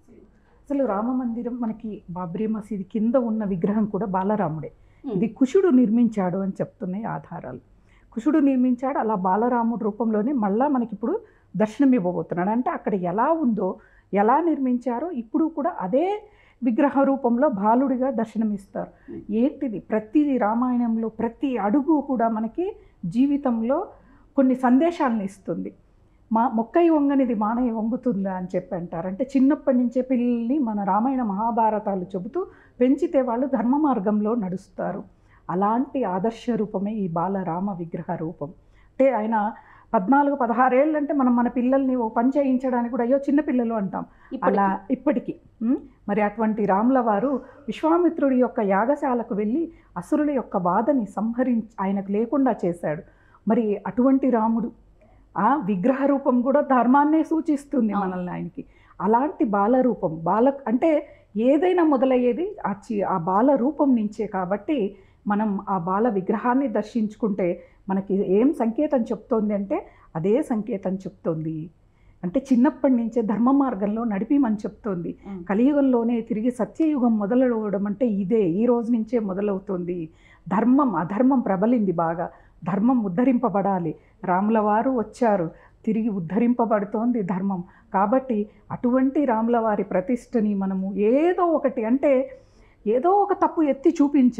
అసలు రామ మందిరం మనకి బాబ్రీ మసీద్ కింద ఉన్న విగ్రహం కూడా బాలరాముడే ఉమ్, ఇది కుషుడు నిర్మించాడు అని చెప్తున్నాయి ఆధారాలు కుషుడు నిర్మించాడు అలా బాలరాముడు రూపంలోనే మళ్ళా మనకి ఇప్పుడు దర్శనం ఇవ్వబోతున్నాడు అంటే అక్కడ ఎలా ఉందో ఎలా నిర్మించారో ఇప్పుడు కూడా అదే విగ్రహ రూపంలో బాలుడిగా దర్శనమిస్తారు ఏంటిది ప్రతి రామాయణంలో ప్రతి అడుగు కూడా మనకి జీవితంలో కొన్ని సందేశాలను ఇస్తుంది మా మొక్కై వంగనిది మానయ్య వంగుతుందా అని చెప్పి అంటారు అంటే చిన్నప్పటి నుంచే పిల్లల్ని మన రామాయణ మహాభారతాలు చెబుతూ పెంచితే వాళ్ళు ధర్మ మార్గంలో నడుస్తారు అలాంటి ఆదర్శ రూపమే ఈ బాలరామ విగ్రహ రూపం అంటే ఆయన పద్నాలుగు పదహారేళ్ళు అంటే మనం మన పిల్లల్ని ఓ పని చేయించడానికి కూడా అయ్యో చిన్న పిల్లలు అంటాం అలా ఇప్పటికీ ఇప్పటికీ ఉమ్, మరి అటువంటి రాముల వారు విశ్వామిత్రుడి యొక్క యాగశాలకు వెళ్ళి అసురుల యొక్క బాధని సంహరించి ఆయనకు లేకుండా చేశాడు మరి అటువంటి రాముడు ఆ విగ్రహ రూపం కూడా ధర్మాన్నే సూచిస్తుంది అవును. మనల్ని ఆయనకి అలాంటి బాల రూపం బాల అంటే ఏదైనా మొదలయ్యేది ఆ చి ఆ బాల రూపం నుంచే కాబట్టి మనం ఆ బాల విగ్రహాన్ని దర్శించుకుంటే మనకి ఏం సంకేతం చెప్తోంది అంటే అదే సంకేతం చెప్తోంది అంటే చిన్నప్పటి నుంచే ధర్మ మార్గంలో నడిపిమని చెప్తోంది ఉమ్. కలియుగంలోనే తిరిగి సత్యయుగం మొదలవడం అంటే ఇదే ఈ రోజు నుంచే మొదలవుతుంది ధర్మం అధర్మం ప్రబలింది బాగా ధర్మం ఉద్ధరింపబడాలి రాముల వారు వచ్చారు తిరిగి ఉద్ధరింపబడుతోంది ధర్మం కాబట్టి అటువంటి రాముల వారి ప్రతిష్టని మనము ఏదో ఒకటి అంటే ఏదో ఒక తప్పు ఎత్తి చూపించాలి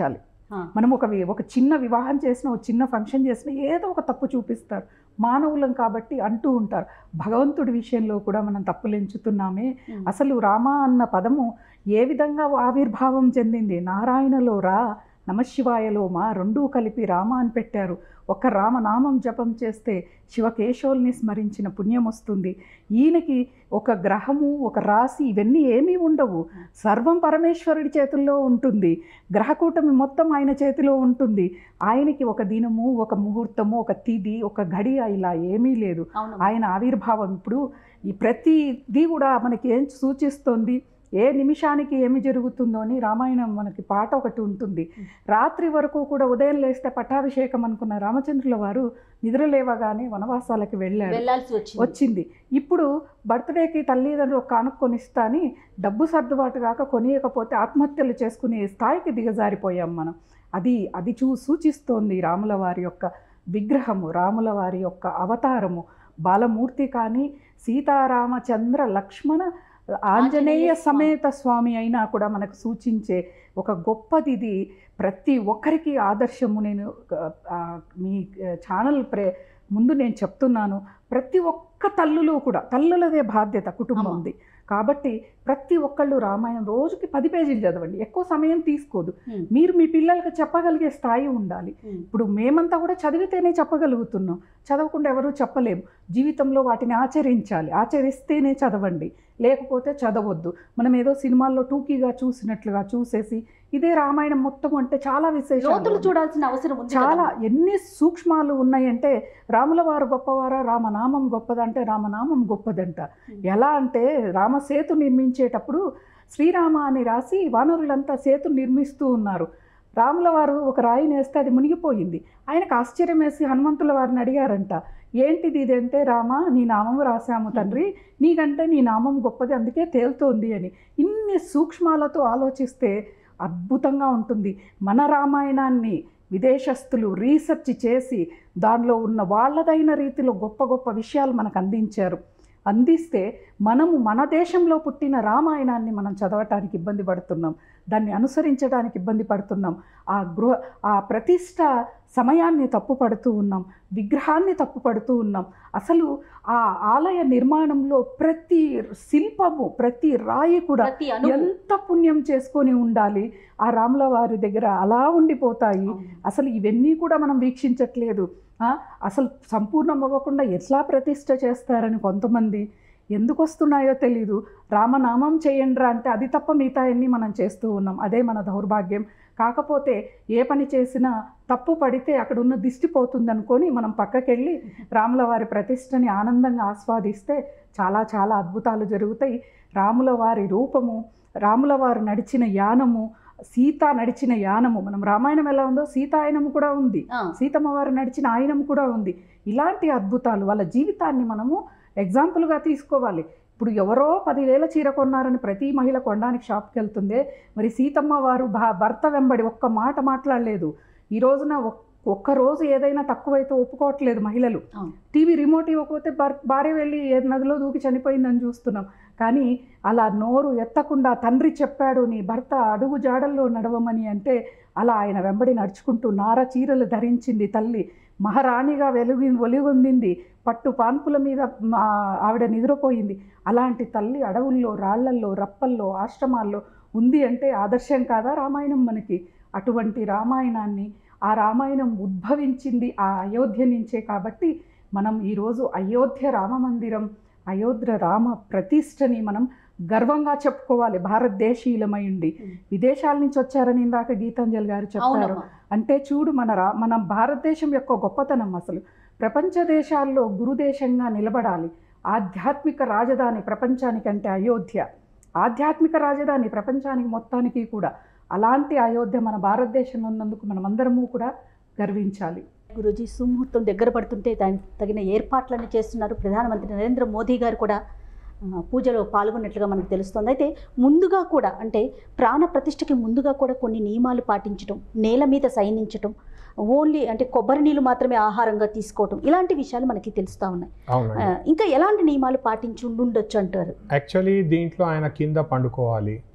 ఆ. మనం ఒక వి- ఒక చిన్న వివాహం చేసిన ఒక చిన్న ఫంక్షన్ చేసిన ఏదో ఒక తప్పు చూపిస్తారు మానవులం కాబట్టి అంటూ ఉంటారు భగవంతుడి విషయంలో కూడా మనం తప్పులు ఎంచుతున్నామే ఉమ్. అసలు రామ అన్న పదము ఏ విధంగా ఆవిర్భావం చెందింది నారాయణలో రా నమశివాయలో మా రెండూ కలిపి రామ అని పెట్టారు ఒక రామనామం జపం చేస్తే శివకేశవుల్ని స్మరించిన పుణ్యం వస్తుంది ఈయనకి ఒక గ్రహము ఒక రాశి ఇవన్నీ ఏమీ ఉండవు సర్వం పరమేశ్వరుడి చేతుల్లో ఉంటుంది గ్రహకూటమి మొత్తం ఆయన చేతిలో ఉంటుంది ఆయనకి ఒక దినము ఒక ముహూర్తము ఒక తిథి ఒక గడియ ఇలా ఏమీ లేదు అవును ఆయన ఆవిర్భావం ఇప్పుడు ఈ ప్రతిదీ కూడా మనకి ఏం సూచిస్తోంది ఏ నిమిషానికి ఏమి జరుగుతుందో అని రామాయణం మనకి పాట ఒకటి ఉంటుంది రాత్రి వరకు కూడా ఉదయం లేస్తే పట్టాభిషేకం అనుకున్న రామచంద్రుల వారు నిద్ర లేవగానే వనవాసాలకి వెళ్ళాడు వెళ్ళాల్సి వచ్చింది వచ్చింది ఇప్పుడు బర్త్డేకి తల్లిదండ్రులు ఒక కానుక కొనిస్తా అని డబ్బు సర్దుబాటు కాక కొనియకపోతే ఆత్మహత్యలు చేసుకునే స్థాయికి దిగజారిపోయాం మనం అది అది చూ సూచిస్తోంది రాముల వారి యొక్క విగ్రహము రాముల వారి యొక్క అవతారము బాలమూర్తి కానీ సీతారామచంద్ర లక్ష్మణ ఆంజనేయ ఆంజనేయ సమేత స్వామి అయినా కూడా మనకు సూచించే ఒక గొప్పది ఇది ప్రతి ఒక్కరికి ఆదర్శము నేను ఆ, మీ ఛానల్ ప్రే ముందు నేను చెప్తున్నాను ప్రతి ఒక్క తల్లులు కూడా తల్లులదే బాధ్యత కుటుంబంది కాబట్టి ప్రతి ఒక్కళ్ళు రామాయణం రోజుకి పది పేజీలు చదవండి ఎక్కువ సమయం తీసుకోదు ఉమ్. మీరు మీ పిల్లలకి చెప్పగలిగే స్థాయి ఉండాలి ఉమ్. ఇప్పుడు మేమంతా కూడా చదివితేనే చెప్పగలుగుతున్నాం చదవకుండా ఎవరూ చెప్పలేము జీవితంలో వాటిని ఆచరించాలి ఆచరిస్తేనే చదవండి లేకపోతే చదవద్దు మనం ఏదో సినిమాల్లో టూకీగా చూసినట్లుగా చూసేసి ఇదే రామాయణం మొత్తం అంటే చాలా విశేషాలు లోతులు ఉన్నాయి. చూడాల్సిన అవసరం ఉంది చాలా కదా. ఎన్ని సూక్ష్మాలు ఉన్నాయంటే రాముల వారు గొప్పవారా రామనామం గొప్పదంటే రామనామం గొప్పదంట ఎలా అంటే రామసేతు నిర్మించేటప్పుడు శ్రీరామ అని రాసి వానరులంతా సేతు నిర్మిస్తూ ఉన్నారు రాముల వారు ఒక రాయిని వేస్తే అది మునిగిపోయింది ఆయనకు ఆశ్చర్యం వేసి హనుమంతుల వారిని అడిగారంట ఏంటిది ఇది అంటే రామ నీ నామం రాశాము తండ్రి నీకంటే నీ నామం గొప్పది అందుకే తేలుతోంది అని ఇన్ని సూక్ష్మాలతో ఆలోచిస్తే అద్భుతంగా ఉంటుంది మన రామాయణాన్ని విదేశస్తులు రీసెర్చ్ చేసి దానిలో ఉన్న వాళ్ళదైన రీతిలో గొప్ప గొప్ప విషయాలు మనకు అందించారు అందిస్తే మనము మన దేశంలో పుట్టిన రామాయణాన్ని మనం చదవటానికి ఇబ్బంది పడుతున్నాం దాన్ని అనుసరించడానికి ఇబ్బంది పడుతున్నాం ఆ గృహ ఆ ప్రతిష్ట సమయాన్ని తప్పు పడుతూ ఉన్నాం విగ్రహాన్ని తప్పు పడుతూ ఉన్నాం అసలు ఆ ఆలయ నిర్మాణంలో ప్రతి శిల్పము ప్రతి రాయి కూడా ప్రతి అణువు. ఎంత పుణ్యం చేసుకొని ఉండాలి ఆ రాముల వారి దగ్గర అలా ఉండిపోతాయి అవును. అసలు ఇవన్నీ కూడా మనం వీక్షించట్లేదు ఆ, అసలు సంపూర్ణం అవ్వకుండా ఎట్లా ప్రతిష్ట చేస్తారని కొంతమంది ఎందుకు వస్తున్నాయో తెలీదు రామనామం చేయండిరా అంటే అది తప్ప మిగతా అన్నీ మనం చేస్తూ ఉన్నాం అదే మన దౌర్భాగ్యం కాకపోతే ఏ పని చేసినా తప్పు పడితే అక్కడ ఉన్న దిష్టి పోతుంది అనుకొని మనం పక్కకెళ్ళి రాముల వారి ప్రతిష్టని ఆనందంగా ఆస్వాదిస్తే చాలా చాలా అద్భుతాలు జరుగుతాయి రాముల వారి రూపము రాముల వారు నడిచిన యానము సీత నడిచిన యానము మనం రామాయణం ఎలా ఉందో సీతాయనము కూడా ఉంది ఆ, సీతమ్మ వారు నడిచిన ఆయనం కూడా ఉంది ఇలాంటి అద్భుతాలు వాళ్ళ జీవితాన్ని మనము ఎగ్జాంపుల్గా తీసుకోవాలి ఇప్పుడు ఎవరో పదివేల చీర కొన్నారని ప్రతి మహిళ కొనడానికి షాప్కి వెళ్తుందే మరి సీతమ్మ వారు భా భర్త వెంబడి ఒక్క మాట మాట్లాడలేదు ఈ రోజున ఒక్- ఒక్క రోజు ఏదైనా తక్కువైతే ఒప్పుకోవట్లేదు మహిళలు అవును. టీవీ రిమోట్ ఇవ్వకపోతే భర్ భార్య వెళ్ళి ఏ నదిలో దూకి చనిపోయిందని చూస్తున్నాం కానీ అలా నోరు ఎత్తకుండా తండ్రి చెప్పాడు నీ భర్త అడుగు జాడల్లో నడవమని అంటే అలా ఆయన వెంబడి నడుచుకుంటూ నార చీరలు ధరించింది తల్లి మహారాణిగా వెలుగు ఒలిగొందింది పట్టు పాన్పుల మీద మా ఆవిడ నిద్రపోయింది అలాంటి తల్లి అడవుల్లో రాళ్లల్లో రప్పల్లో ఆశ్రమాల్లో ఉంది అంటే ఆదర్శం కాదా రామాయణం మనకి అటువంటి రామాయణాన్ని ఆ రామాయణం ఉద్భవించింది ఆ అయోధ్య నుంచే కాబట్టి మనం ఈరోజు అయోధ్య రామ మందిరం అయోధ్య రామ ప్రతిష్టని మనం గర్వంగా చెప్పుకోవాలి భారతదేశీయులమై ఉండి విదేశాల నుంచి వచ్చారని ఇందాక గీతాంజలి గారు చెప్పారు అవునమ్మా అంటే చూడు మన రా మన భారతదేశం యొక్క గొప్పతనం అసలు ప్రపంచ దేశాల్లో గురుదేశంగా నిలబడాలి ఆధ్యాత్మిక రాజధాని ప్రపంచానికంటే అయోధ్య ఆధ్యాత్మిక రాజధాని ప్రపంచానికి మొత్తానికి కూడా అలాంటి అయోధ్య మన భారతదేశంలో ఉన్నందుకు మనమందరము కూడా గర్వించాలి గురూజీ సుముహూర్తం దగ్గర పడుతుంటే దానికి తగిన ఏర్పాట్లన్నీ చేస్తున్నారు ప్రధానమంత్రి నరేంద్ర మోదీ గారు కూడా ఆ, పూజలో పాల్గొన్నట్లుగా మనకు తెలుస్తుంది అయితే ముందుగా కూడా అంటే ప్రాణ ప్రతిష్టకి ముందుగా కూడా కొన్ని నియమాలు పాటించడం నేల మీద సైనించటం ఓన్లీ అంటే కొబ్బరి నీళ్ళు మాత్రమే ఆహారంగా తీసుకోవటం ఇలాంటి విషయాలు మనకి తెలుస్తూ ఉన్నాయి ఆ, అవునండి ఇంకా ఎలాంటి నియమాలు పాటించి ఉండొచ్చు అంటారు యాక్చువల్లీ దీంట్లో ఆయన కింద పండుకోవాలి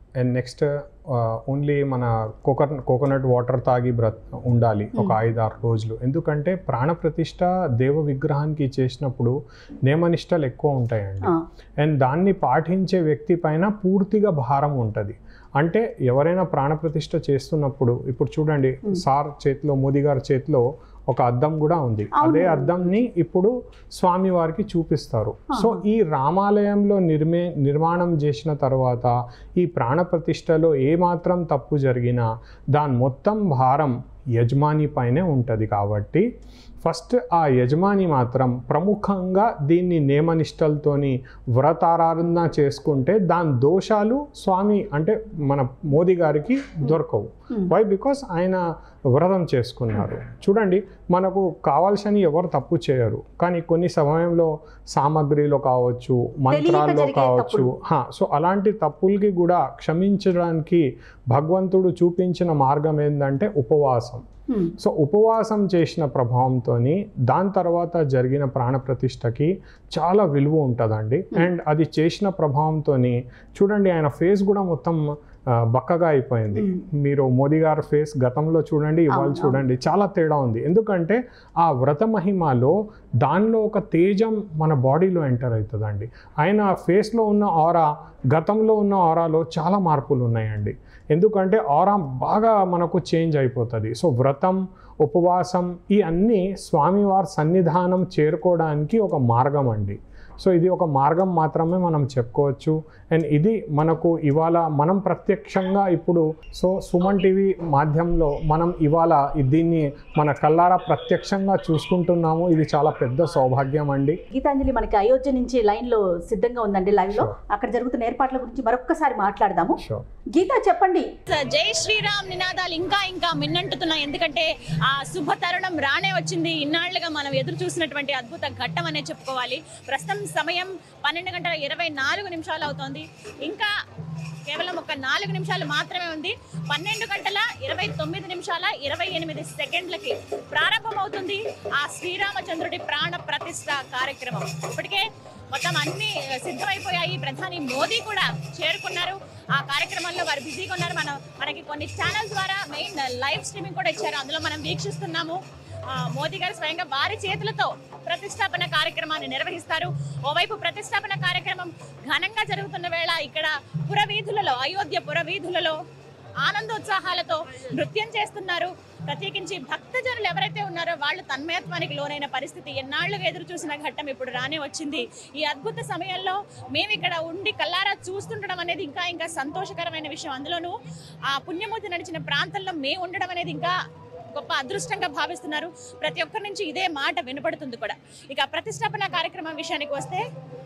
అండ్ నెక్స్ట్ ఓన్లీ మన కోకోనట్ కోకోనట్ వాటర్ తాగి బ్రత్ ఉండాలి ఒక ఐదు ఆరు రోజులు ఎందుకంటే ప్రాణప్రతిష్ఠ దేవ విగ్రహానికి చేసినప్పుడు నియమనిష్టలు ఎక్కువ ఉంటాయండి ఆ, అండ్ దాన్ని పాటించే వ్యక్తి పైన పూర్తిగా భారం ఉంటుంది అంటే ఎవరైనా ప్రాణప్రతిష్ఠ చేస్తున్నప్పుడు ఇప్పుడు చూడండి సార్ చేతిలో మోదీ గారి చేతిలో ఒక అద్దం కూడా ఉంది అదే అద్దంని ఇప్పుడు స్వామి వారికి చూపిస్తారు సో ఈ రామాలయంలో నిర్మే నిర్మాణం చేసిన తర్వాత ఈ ప్రాణప్రతిష్ఠలో ఏమాత్రం తప్పు జరిగినా దాని మొత్తం భారం యజమాని పైనే ఉంటుంది కాబట్టి ఫస్ట్ ఆ యజమాని మాత్రం ప్రముఖంగా దీన్ని నియమనిష్టలతోని వ్రతారాధన చేసుకుంటే దాని దోషాలు స్వామి అంటే మన మోదీ గారికి దొరకవు వై బికాస్ ఆయన వ్రతం చేసుకున్నారు చూడండి మనకు కావాల్సిన ఎవరు తప్పు చేయరు కానీ కొన్ని సమయంలో సామాగ్రిలో కావచ్చు మంత్రాల్లో జరిగే కావచ్చు హా, సో అలాంటి తప్పులకి కూడా క్షమించడానికి భగవంతుడు చూపించిన మార్గం ఏంటంటే ఉపవాసం హ్మ్. సో ఉపవాసం చేసిన ప్రభావంతో దాని తర్వాత జరిగిన ప్రాణప్రతిష్ఠకి చాలా విలువ ఉంటుందండి అండ్ అది చేసిన ప్రభావంతో చూడండి ఆయన ఫేస్ కూడా మొత్తం ఆ, బక్కగా అయిపోయింది మీరు మోదీ గారి ఫేస్ గతంలో చూడండి ఇవాళ అవును, చూడండి చాలా తేడా ఉంది ఎందుకంటే ఆ వ్రత మహిమలో దానిలో ఒక తేజం మన బాడీలో ఎంటర్ అవుతుందండి ఆయన ఫేస్లో ఉన్న ఆరా గతంలో ఉన్న ఆరాలో చాలా మార్పులు ఉన్నాయండి ఎందుకంటే ఆరా బాగా మనకు చేంజ్ అయిపోతుంది సో వ్రతం ఉపవాసం ఈ అన్నీ స్వామివారి సన్నిధానం చేరుకోవడానికి ఒక మార్గం అండి సో ఇది ఒక మార్గం మాత్రమే మనం చెప్పుకోవచ్చు అండ్ ఇది మనకు ఇవాళ మనం ప్రత్యక్షంగా ఇప్పుడు సో సుమన్ టీవీ మాధ్యమంలో మనం ఇవాళ ఈ- దీన్ని మన కల్లారా ప్రత్యక్షంగా చూసుకుంటున్నాము ఇది చాలా పెద్ద సౌభాగ్యం అండి గీతాంజలి మనకి అయోధ్య నుంచి లైన్ లో సిద్ధంగా ఉందండి లైవ్ లో అక్కడ జరుగుతున్న ఏర్పాట్ల గురించి మరొక్కసారి మాట్లాడదాము షూర్ గీత చెప్పండి జై శ్రీరామ్ నినాదాలు ఇంకా ఇంకా మిన్నంటుతున్నాయి ఎందుకంటే ఆ శుభ తరుణం రానే వచ్చింది ఇన్నాళ్లుగా మనం ఎదురు చూసినటువంటి అద్భుత ఘట్టం అనే చెప్పుకోవాలి ప్రస్తుతం సమయం పన్నెండు గంటల ఇరవై నాలుగు నిమిషాలు అవుతోంది ఇంకా కేవలం ఒక నాలుగు నిమిషాలు మాత్రమే ఉంది పన్నెండు గంటల ఇరవై తొమ్మిది నిమిషాల ఇరవై ఎనిమిది సెకండ్లకి ప్రారంభమవుతుంది ఆ శ్రీరామచంద్రుడి ప్రాణ ప్రతిష్ఠ కార్యక్రమం ఇప్పటికే మొత్తం అన్ని సిద్ధమైపోయాయి ప్రధాని మోదీ కూడా చేరుకున్నారు ఆ కార్యక్రమంలో వారు బిజీగా ఉన్నారు మనం మనకి కొన్ని ఛానల్స్ ద్వారా మెయిన్ లైవ్ స్ట్రీమింగ్ కూడా ఇచ్చారు అందులో మనం వీక్షిస్తున్నాము ఆ, మోదీ గారు స్వయంగా వారి చేతులతో ప్రతిష్టాపన కార్యక్రమాన్ని నిర్వహిస్తారు ఓవైపు ప్రతిష్టాపన కార్యక్రమం ఘనంగా జరుగుతున్న వేళ ఇక్కడ పురవీధులలో అయోధ్య పురవీధులలో ఆనందోత్సాహాలతో నృత్యం చేస్తున్నారు ప్రత్యేకించి భక్తజనులు ఎవరైతే ఉన్నారో వాళ్ళు తన్మయత్వానికి లోనైన పరిస్థితి ఎన్నాళ్ళుగా ఎదురు చూసిన ఘట్టం ఇప్పుడు రానే వచ్చింది ఈ అద్భుత సమయంలో మేము ఇక్కడ ఉండి కల్లారా చూస్తుండడం అనేది ఇంకా ఇంకా సంతోషకరమైన విషయం అందులోనూ ఆ పుణ్యమూర్తి నడిచిన ప్రాంతంలో మేము ఉండడం అనేది ఇంకా గొప్ప అదృష్టంగా భావిస్తున్నారు ప్రతి ఒక్కరి నుంచి ఇదే మాట వినపడుతుంది కూడా ఇక ప్రతిష్టాపన కార్యక్రమం విషయానికి వస్తే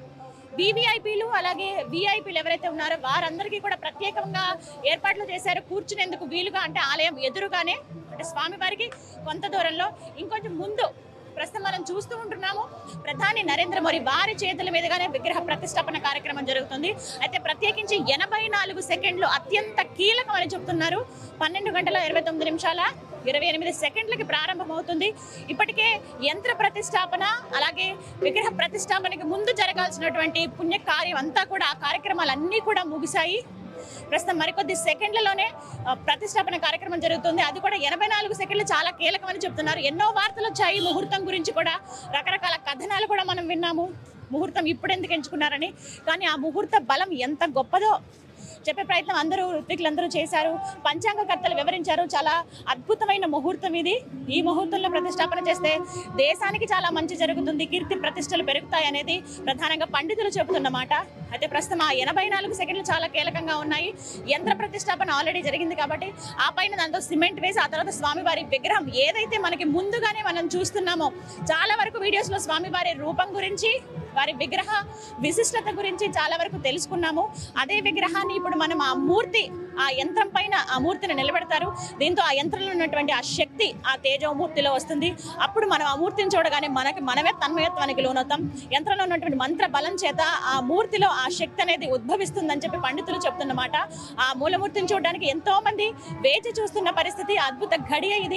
వివిఐపీలు అలాగే విఐపీలు ఎవరైతే ఉన్నారో వారందరికీ కూడా ప్రత్యేకంగా ఏర్పాట్లు చేశారు కూర్చునేందుకు వీలుగా అంటే ఆలయం ఎదురుగానే అంటే స్వామివారికి కొంత దూరంలో ఇంకొంచెం ముందు ప్రస్తుతం మనం చూస్తూ ఉంటున్నాము ప్రధాని నరేంద్ర మోడీ వారి చేతుల మీదుగానే విగ్రహ ప్రతిష్టాపన కార్యక్రమం జరుగుతుంది అయితే ప్రత్యేకించి ఎనభై నాలుగు సెకండ్లు అత్యంత కీలకం అని చెప్తున్నారు పన్నెండు గంటల ఇరవై తొమ్మిది నిమిషాల ఇరవై ఎనిమిది సెకండ్లకి ప్రారంభమవుతుంది ఇప్పటికే యంత్ర ప్రతిష్టాపన అలాగే విగ్రహ ప్రతిష్టాపనకి ముందు జరగాల్సినటువంటి పుణ్య కార్యం అంతా కూడా ఆ కార్యక్రమాలన్నీ కూడా ముగిశాయి ప్రస్తుతం మరికొద్ది సెకండ్లలోనే ఆ, ప్రతిష్టాపన కార్యక్రమం జరుగుతుంది అది కూడా ఎనభై నాలుగు సెకండ్లు చాలా కీలకమని చెప్తున్నారు ఎన్నో వార్తలు వచ్చాయి ముహూర్తం గురించి కూడా రకరకాల కథనాలు కూడా మనం విన్నాము ముహూర్తం ఇప్పుడు ఎందుకు ఎంచుకున్నారని కానీ ఆ ముహూర్త బలం ఎంత గొప్పదో చెప్పే ప్రయత్నం అందరూ ఋత్వికులందరూ చేశారు పంచాంగకర్తలు వివరించారు చాలా అద్భుతమైన ముహూర్తం ఇది ఈ ముహూర్తంలో ప్రతిష్టాపన చేస్తే దేశానికి చాలా మంచి జరుగుతుంది కీర్తి ప్రతిష్టలు పెరుగుతాయి అనేది ప్రధానంగా పండితులు చెబుతున్నమాట అయితే ప్రస్తుతం ఆ ఎనభై నాలుగు సెకండ్లు చాలా కీలకంగా ఉన్నాయి యంత్ర ప్రతిష్టాపన ఆల్రెడీ జరిగింది కాబట్టి ఆ పైన దాంతో సిమెంట్ వేసి ఆ తర్వాత స్వామివారి విగ్రహం ఏదైతే మనకి ముందుగానే మనం చూస్తున్నామో చాలా వరకు వీడియోస్లో స్వామివారి రూపం గురించి వారి విగ్రహ విశిష్టత గురించి చాలా వరకు తెలుసుకున్నాము అదే విగ్రహాన్ని ఇప్పుడు మనం ఆ మూర్తి ఆ యంత్రం పైన ఆ మూర్తిని నిలబెడతారు దీంతో ఆ యంత్రంలో ఉన్నటువంటి ఆ శక్తి ఆ తేజోమూర్తిలో వస్తుంది అప్పుడు మనం ఆ మూర్తిని చూడగానే మనకి మనమే తన్మయత్వానికి లోనవుతాం యంత్రంలో ఉన్నటువంటి మంత్ర బలం చేత ఆ మూర్తిలో ఆ శక్తి అనేది ఉద్భవిస్తుందని చెప్పి పండితులు చెప్తున్నమాట ఆ మూలమూర్తిని చూడడానికి ఎంతో మంది వేచి చూస్తున్న పరిస్థితి అద్భుత ఘడియ ఇది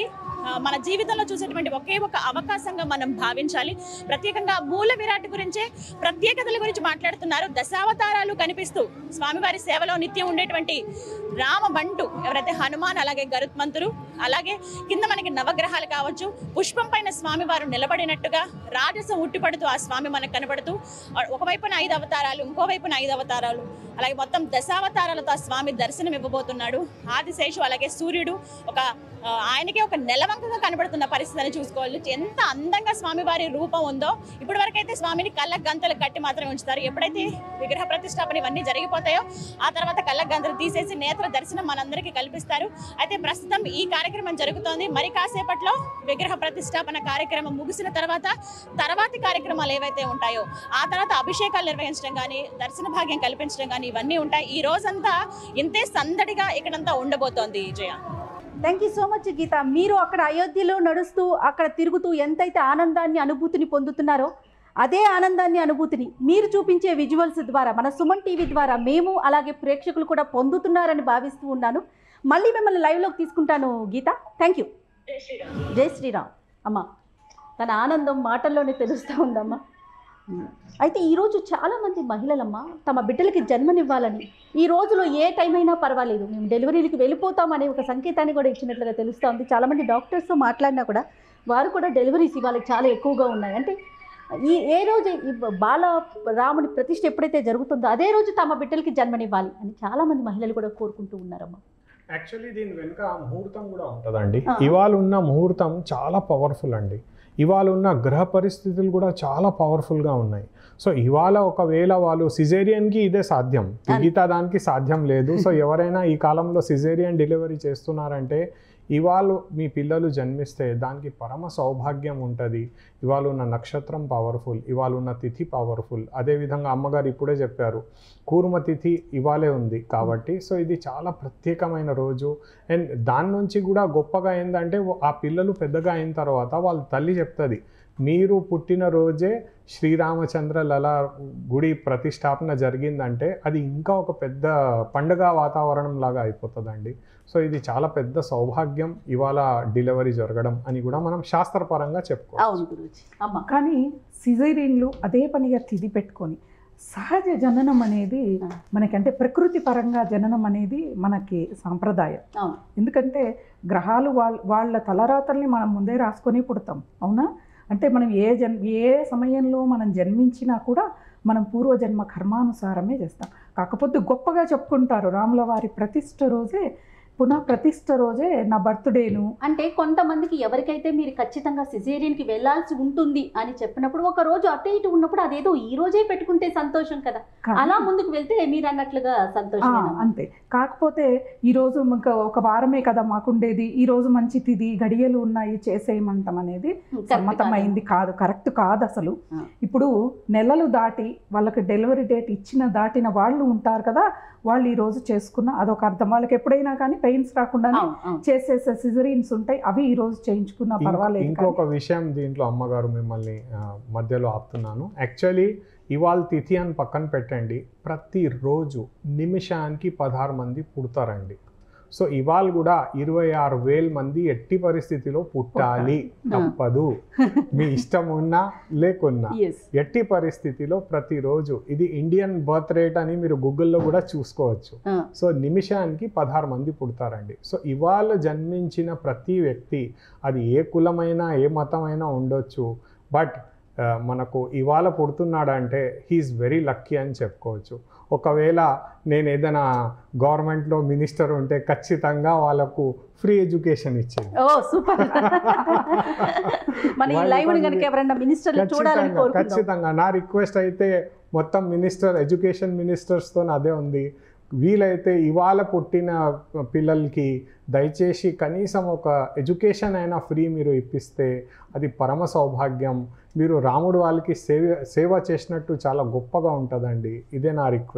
ఆ, మన జీవితంలో చూసేటువంటి ఒకే ఒక అవకాశంగా మనం భావించాలి ప్రత్యేకంగా మూల విరాట్ గురించే ప్రత్యేకతల గురించి మాట్లాడుతున్నారు దశావతారాలు కనిపిస్తూ స్వామివారి సేవలో నిత్యం ఉండేటువంటి రామ బంటు ఎవరైతే హనుమాన్ అలాగే గరుత్మంతులు అలాగే కింద మనకి నవగ్రహాలు కావచ్చు పుష్పం పైన స్వామివారు నిలబడినట్టుగా రాజసం ఉట్టిపడుతూ ఆ స్వామి మనకు కనబడుతూ ఒకవైపున ఐదు అవతారాలు ఇంకోవైపున ఐదు అవతారాలు అలాగే మొత్తం దశావతారాలతో ఆ స్వామి దర్శనం ఇవ్వబోతున్నాడు ఆదిశేషు అలాగే సూర్యుడు ఒక ఆ, ఆయనకే ఒక నెలవంకగా కనబడుతున్న పరిస్థితిని చూసుకోవాలి ఎంత అందంగా స్వామివారి రూపం ఉందో ఇప్పటి వరకు అయితే స్వామిని కళ్ళ గంతలు కట్టి మాత్రమే ఉంచుతారు ఎప్పుడైతే విగ్రహ ప్రతిష్టాపన ఇవన్నీ జరిగిపోతాయో ఆ తర్వాత కళ్ళ గంతలు తీసేసి నేత్ర దర్శనం మనందరికీ కల్పిస్తారు అయితే ప్రస్తుతం ఈ కార్యక్రమం జరుగుతోంది మరి కాసేపట్లో విగ్రహ ప్రతిష్టాపన కార్యక్రమం ముగిసిన తర్వాత తర్వాతి కార్యక్రమాలు ఏవైతే ఉంటాయో ఆ తర్వాత అభిషేకాలు నిర్వహించడం కానీ దర్శన భాగ్యం కల్పించడం కానీ ఇవన్నీ ఉంటాయి ఈ రోజంతా ఇంతే సందడిగా ఇక్కడంతా ఉండబోతోంది Jaya thank you so much Geetha మీరు అక్కడ అయోధ్యలో నడుస్తూ అక్కడ తిరుగుతూ ఎంతైతే ఆనందాన్ని అనుభూతిని పొందుతున్నారో అదే ఆనందాన్ని అనుభూతిని మీరు చూపించే విజువల్స్ ద్వారా మన సుమన్ టీవీ ద్వారా మేము అలాగే ప్రేక్షకులు కూడా పొందుతున్నారని భావిస్తూ ఉన్నాను మళ్ళీ మిమ్మల్ని లైవ్లోకి తీసుకుంటాను గీత థ్యాంక్ యూ జై శ్రీరామ్ అమ్మ తన ఆనందం మాటల్లోనే తెలుస్తూ ఉందమ్మా ఉమ్. అయితే ఈరోజు చాలామంది మహిళలమ్మ తమ బిడ్డలకి జన్మనివ్వాలని ఈ రోజులో ఏ టైం అయినా పర్వాలేదు మేము డెలివరీలకు వెళ్ళిపోతాం అనే ఒక సంకేతాన్ని కూడా ఇచ్చినట్లుగా తెలుస్తోంది చాలామంది డాక్టర్స్తో మాట్లాడినా కూడా వారు కూడా డెలివరీస్ ఇవాళ చాలా ఎక్కువగా ఉన్నాయి అంటే ఈ ఏ రోజు ఈ బాల రాముడి ప్రతిష్ఠ ఎప్పుడైతే జరుగుతుందో అదే రోజు తమ బిడ్డలకి జన్మనివ్వాలి అని చాలామంది మహిళలు కూడా కోరుకుంటూ ఉన్నారమ్మా యాక్చువల్లీ దీని వెనుక ముహూర్తం కూడా ఉంటుందండి ఆ. ఇవాళ ఉన్న ముహూర్తం చాలా పవర్ఫుల్ అండి ఇవాళ ఉన్న గ్రహ పరిస్థితులు కూడా చాలా పవర్ఫుల్గా ఉన్నాయి సో ఇవాళ ఒకవేళ వాళ్ళు సిజేరియన్కి ఇదే సాధ్యం మిగతా దానికి సాధ్యం లేదు సో ఎవరైనా ఈ కాలంలో సిజేరియన్ డెలివరీ చేస్తున్నారంటే ఇవాళ మీ పిల్లలు జన్మిస్తే దానికి పరమ సౌభాగ్యం ఉంటుంది ఇవాళ ఉన్న నక్షత్రం పవర్ఫుల్ ఇవాళ ఉన్న తిథి పవర్ఫుల్ అదేవిధంగా అమ్మగారు ఇప్పుడే చెప్పారు కూర్మ తిథి ఇవాళే ఉంది కాబట్టి సో ఇది చాలా ప్రత్యేకమైన రోజు అండ్ దాని నుంచి కూడా గొప్పగా ఏంటంటే ఆ పిల్లలు పెద్దగా అయిన తర్వాత వాళ్ళ తల్లి చెప్తుంది మీరు పుట్టిన రోజే శ్రీరామచంద్ర లల గుడి ప్రతిష్టాపన జరిగిందంటే అది ఇంకా ఒక పెద్ద పండుగ వాతావరణం లాగా అయిపోతుందండి సో ఇది చాలా పెద్ద సౌభాగ్యం ఇవాళ డెలివరీ జరగడం అని కూడా మనం శాస్త్రపరంగా చెప్పుకోవచ్చు అవును గురుజీ అమ్మ కానీ సిజేరియన్లు అదే పనిగా తిది పెట్టుకొని సహజ జననం అనేది మనకంటే ప్రకృతి పరంగా జననం అనేది మనకి సాంప్రదాయం అవును ఎందుకంటే గ్రహాలు వాళ్ళ వాళ్ళ తలరాతల్ని మనం ముందే రాసుకొని పుడతాం అవునా అంటే మనం ఏ జన్ ఏ సమయంలో మనం జన్మించినా కూడా మనం పూర్వజన్మ కర్మానుసారమే చేస్తాం కాకపోతే గొప్పగా చెప్పుకుంటారు రాముల వారి ప్రతిష్ఠ రోజే పునః ప్రతిష్ఠ రోజే నా బర్త్డేను అంటే కొంతమందికి ఎవరికైతే మీరు ఖచ్చితంగా సిజేరియన్కి వెళ్ళాల్సి ఉంటుంది అని చెప్పినప్పుడు ఒక రోజు అటు ఇటు ఉన్నప్పుడు అదేదో ఈ రోజే పెట్టుకుంటే సంతోషం కదా కానీ- అలా ముందుకు వెళ్తే మీరు అన్నట్లుగా ఆ, సంతోషం అంతే కాకపోతే ఈరోజు ఇంకా ఒక వారమే కదా మాకుండేది ఈ రోజు మంచి తిది గడియలు ఉన్నాయి చేసేయమంటాం అనేది సమ్మతమైంది కాదు కరెక్ట్ కాదు అసలు ఆ. ఇప్పుడు నెలలు దాటి వాళ్ళకి డెలివరీ డేట్ ఇచ్చిన దాటిన వాళ్ళు ఉంటారు కదా వాళ్ళు ఈ రోజు చేసుకున్న అదొక అర్థం వాళ్ళకి ఎప్పుడైనా కానీ పెయిన్స్ రాకుండానే చేసేసే సిజరీన్స్ ఉంటాయి అవి ఈ రోజు చేయించుకున్నా ఇంకో- పర్వాలేదు కానీ ఇంకొక విషయం దీంట్లో అమ్మగారు మిమ్మల్ని ఆ, మధ్యలో ఆపుతున్నాను యాక్చువల్లీ ఇవాళ తిథి అని పక్కన పెట్టండి ప్రతిరోజు నిమిషానికి పదహారు మంది పుడతారండి సో ఇవాళ కూడా ఇరవై ఆరు వేల మంది ఎట్టి పరిస్థితిలో పుట్టాలి తప్పదు మీ ఇష్టం ఉన్నా లేకున్నా ఎస్ ఎట్టి పరిస్థితిలో ప్రతిరోజు ఇది ఇండియన్ బర్త్ రేట్ అని మీరు గూగుల్లో కూడా చూసుకోవచ్చు సో నిమిషానికి పదహారు మంది పుడతారండి సో ఇవాళ జన్మించిన ప్రతి వ్యక్తి అది ఏ కులమైనా ఏ మతమైనా ఉండొచ్చు బట్ మనకు ఇవాళ పుడుతున్నాడంటే హీఈస్ వెరీ లక్కీ అని చెప్పుకోవచ్చు ఒకవేళ నేను ఏదైనా గవర్నమెంట్లో మినిస్టర్ ఉంటే ఖచ్చితంగా వాళ్ళకు ఫ్రీ ఎడ్యుకేషన్ ఇచ్చేది ఓ సూపర్ మన ఈ వాళ్ళ లైవ్ ని పని- కనుక ఎవరన్నా మినిస్టర్లు చూడాలని ఖచ్చితంగా కోరుకుందాం ఖచ్చితంగా నా రిక్వెస్ట్ అయితే మొత్తం మినిస్టర్ ఎడ్యుకేషన్ మినిస్టర్స్తో అదే ఉంది వీలైతే ఇవాళ పుట్టిన పిల్లలకి దయచేసి కనీసం ఒక ఎడ్యుకేషన్ అయినా ఫ్రీ మీరు ఇప్పిస్తే అది పరమ సౌభాగ్యం మీరు రాముడు వాళ్ళకి సేవ సేవ చేసినట్టు చాలా గొప్పగా ఉంటుందండి ఇదే నా రిక్వెస్ట్